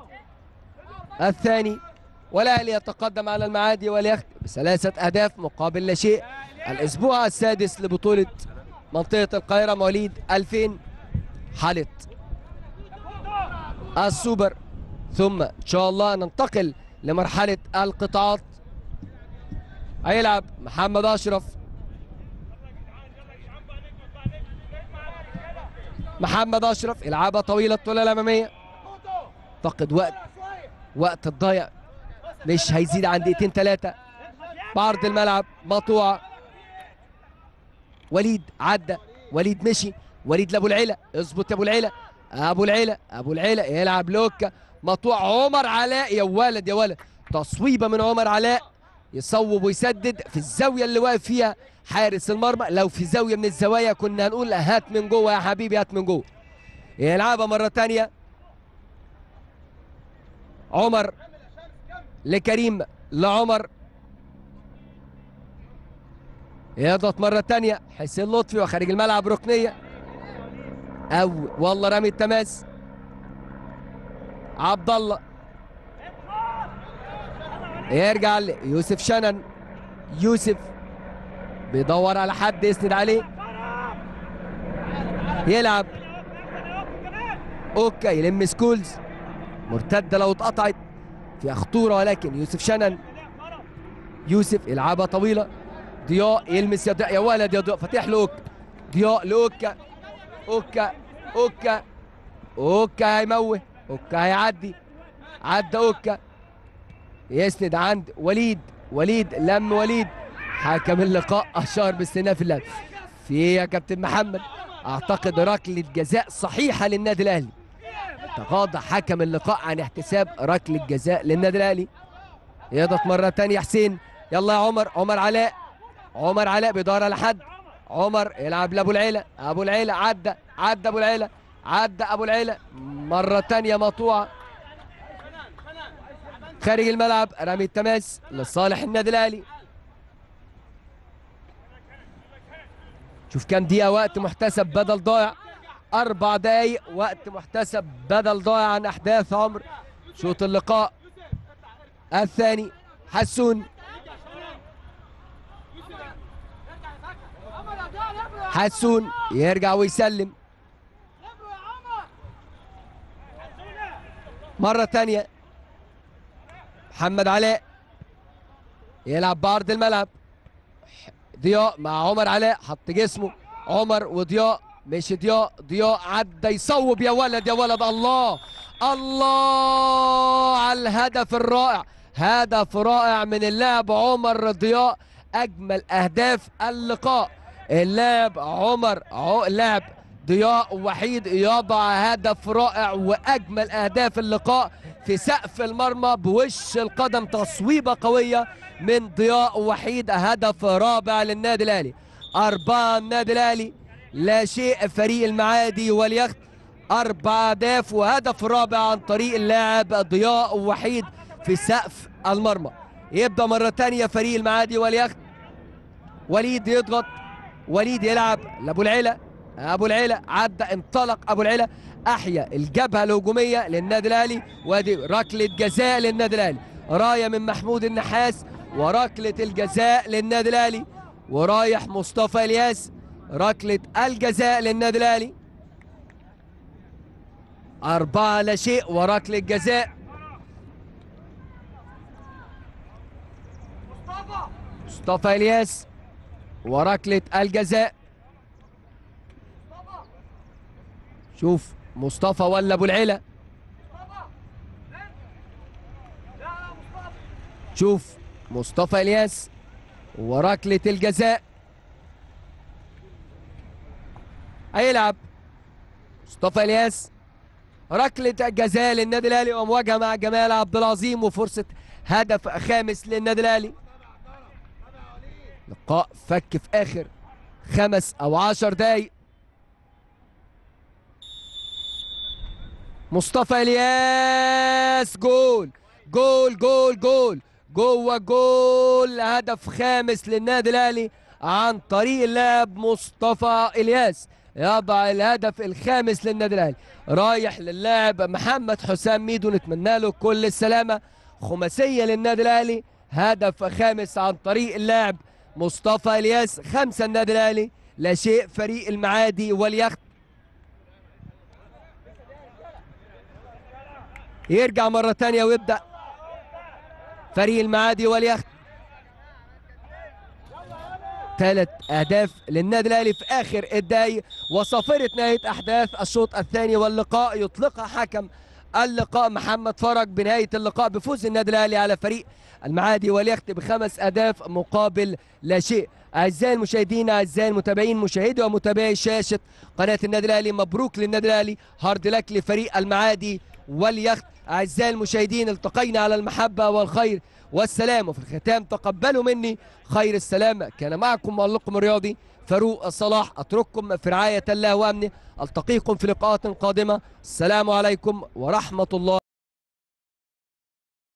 الثاني والاهلي يتقدم على المعادي واليخت بثلاثه اهداف مقابل لا شيء الاسبوع السادس لبطوله منطقه القاهره مواليد 2000 حاله السوبر ثم ان شاء الله ننتقل لمرحله القطاعات هيلعب محمد اشرف محمد اشرف يلعبها طويله الطوله الاماميه اعتقد وقت وقت الضايع مش هيزيد عن دقيقتين ثلاثه بعرض الملعب مقطوعه وليد عدى وليد مشي وليد لابو العيله اظبط يا ابو العيله ابو العيله ابو العيله يلعب لوكا مقطوع عمر علاء يا ولد يا ولد تصويبه من عمر علاء يصوب ويسدد في الزاويه اللي واقف فيها حارس المرمى لو في زاويه من الزوايا كنا هنقول هات من جوه يا حبيبي هات من جوه يلعبها مره ثانيه عمر لكريم لعمر يضغط مرة تانية حسين لطفي وخارج الملعب ركنية أو والله رامي التماس عبد الله يرجع يوسف شنن يوسف بيدور على حد يسند عليه يلعب اوكا يلم سكولز مرتده لو اتقطعت فيها خطوره ولكن يوسف شنن يوسف يلعبها طويله ضياء يلمس يا ضياء يا ولد يا ضياء فاتح له اوكا ضياء لاوكا اوكا اوكا اوكا هيموه اوكا هيعدي عدى اوكا يسند عند وليد وليد لم وليد حكم اللقاء اشار باستئناف اللعب في ايه يا كابتن محمد اعتقد ركله جزاء صحيحه للنادي الاهلي تغاضى حكم اللقاء عن احتساب ركله جزاء للنادي الاهلي يضغط مره ثانيه حسين يلا يا عمر عمر علاء عمر علاء بيدور على حد عمر يلعب لابو العيله ابو العيله عدى عدى ابو العيله عدى ابو العلا مره تانية مقطوعه خارج الملعب رمي التماس لصالح النادي الاهلي شوف كام دقيقه وقت محتسب بدل ضايع اربع دقايق وقت محتسب بدل ضايع عن احداث عمر شوط اللقاء الثاني حسون عمر يا جال ابرو يا حسون يرجع ويسلم ابرو يا عمر مرة تانية محمد علاء يلعب بعرض الملعب ضياء مع عمر علاء حط جسمه عمر وضياء مش ضياء ضياء عدى يصوب يا ولد يا ولد الله الله على الهدف الرائع هدف رائع من اللاعب عمر ضياء اجمل اهداف اللقاء اللاعب عمر عو... لاعب ضياء وحيد يضع هدف رائع واجمل اهداف اللقاء في سقف المرمى بوش القدم تصويبه قويه من ضياء وحيد هدف رابع للنادي الاهلي اربعه النادي الاهلي لا شيء فريق المعادي واليخت اربع اهداف وهدف رابع عن طريق اللاعب ضياء وحيد في سقف المرمى يبدا مره ثانيه فريق المعادي واليخت وليد يضغط وليد يلعب لابو العلا ابو العلا عدى انطلق ابو العلا احيا الجبهه الهجوميه للنادي الاهلي وادي ركله جزاء للنادي الاهلي رايه من محمود النحاس وركله الجزاء للنادي الاهلي ورايح مصطفى الياس ركله الجزاء للنادي الاهلي أربعة لا شيء وركلة جزاء مصطفى الياس وركلة الجزاء شوف مصطفى ولا ابو العلا شوف مصطفى الياس وركلة الجزاء هيلعب مصطفى الياس ركلة جزاء للنادي الاهلي ومواجهة مع جمال عبد العظيم وفرصة هدف خامس للنادي الاهلي لقاء فك في اخر خمس او عشر دقايق مصطفى الياس جول جول جول جول جوه جول هدف خامس للنادي الاهلي عن طريق اللاعب مصطفى الياس يضع الهدف الخامس للنادي الاهلي رايح للاعب محمد حسام ميدو نتمنى له كل السلامه خماسيه للنادي الاهلي هدف خامس عن طريق اللاعب مصطفى الياس خمسه النادي الاهلي لا شيء فريق المعادي واليخت يرجع مرة تانية ويبدأ فريق المعادي واليخت ثلاث أهداف للنادي الأهلي في آخر الدقايق وصافرة نهاية أحداث الشوط الثاني واللقاء يطلقها حكم اللقاء محمد فرج بنهاية اللقاء بفوز النادي الأهلي على فريق المعادي واليخت بخمس أهداف مقابل لا شيء أعزائي المشاهدين أعزائي المتابعين مشاهدي ومتابعي شاشة قناة النادي الأهلي مبروك للنادي الأهلي هارد لك لفريق المعادي واليخت أعزائي المشاهدين التقينا على المحبة والخير والسلام وفي الختام تقبلوا مني خير السلام كان معكم مؤلقكم الرياضي فاروق صلاح أترككم في رعاية الله وأمنه ألتقيكم في لقاءات قادمة السلام عليكم ورحمة الله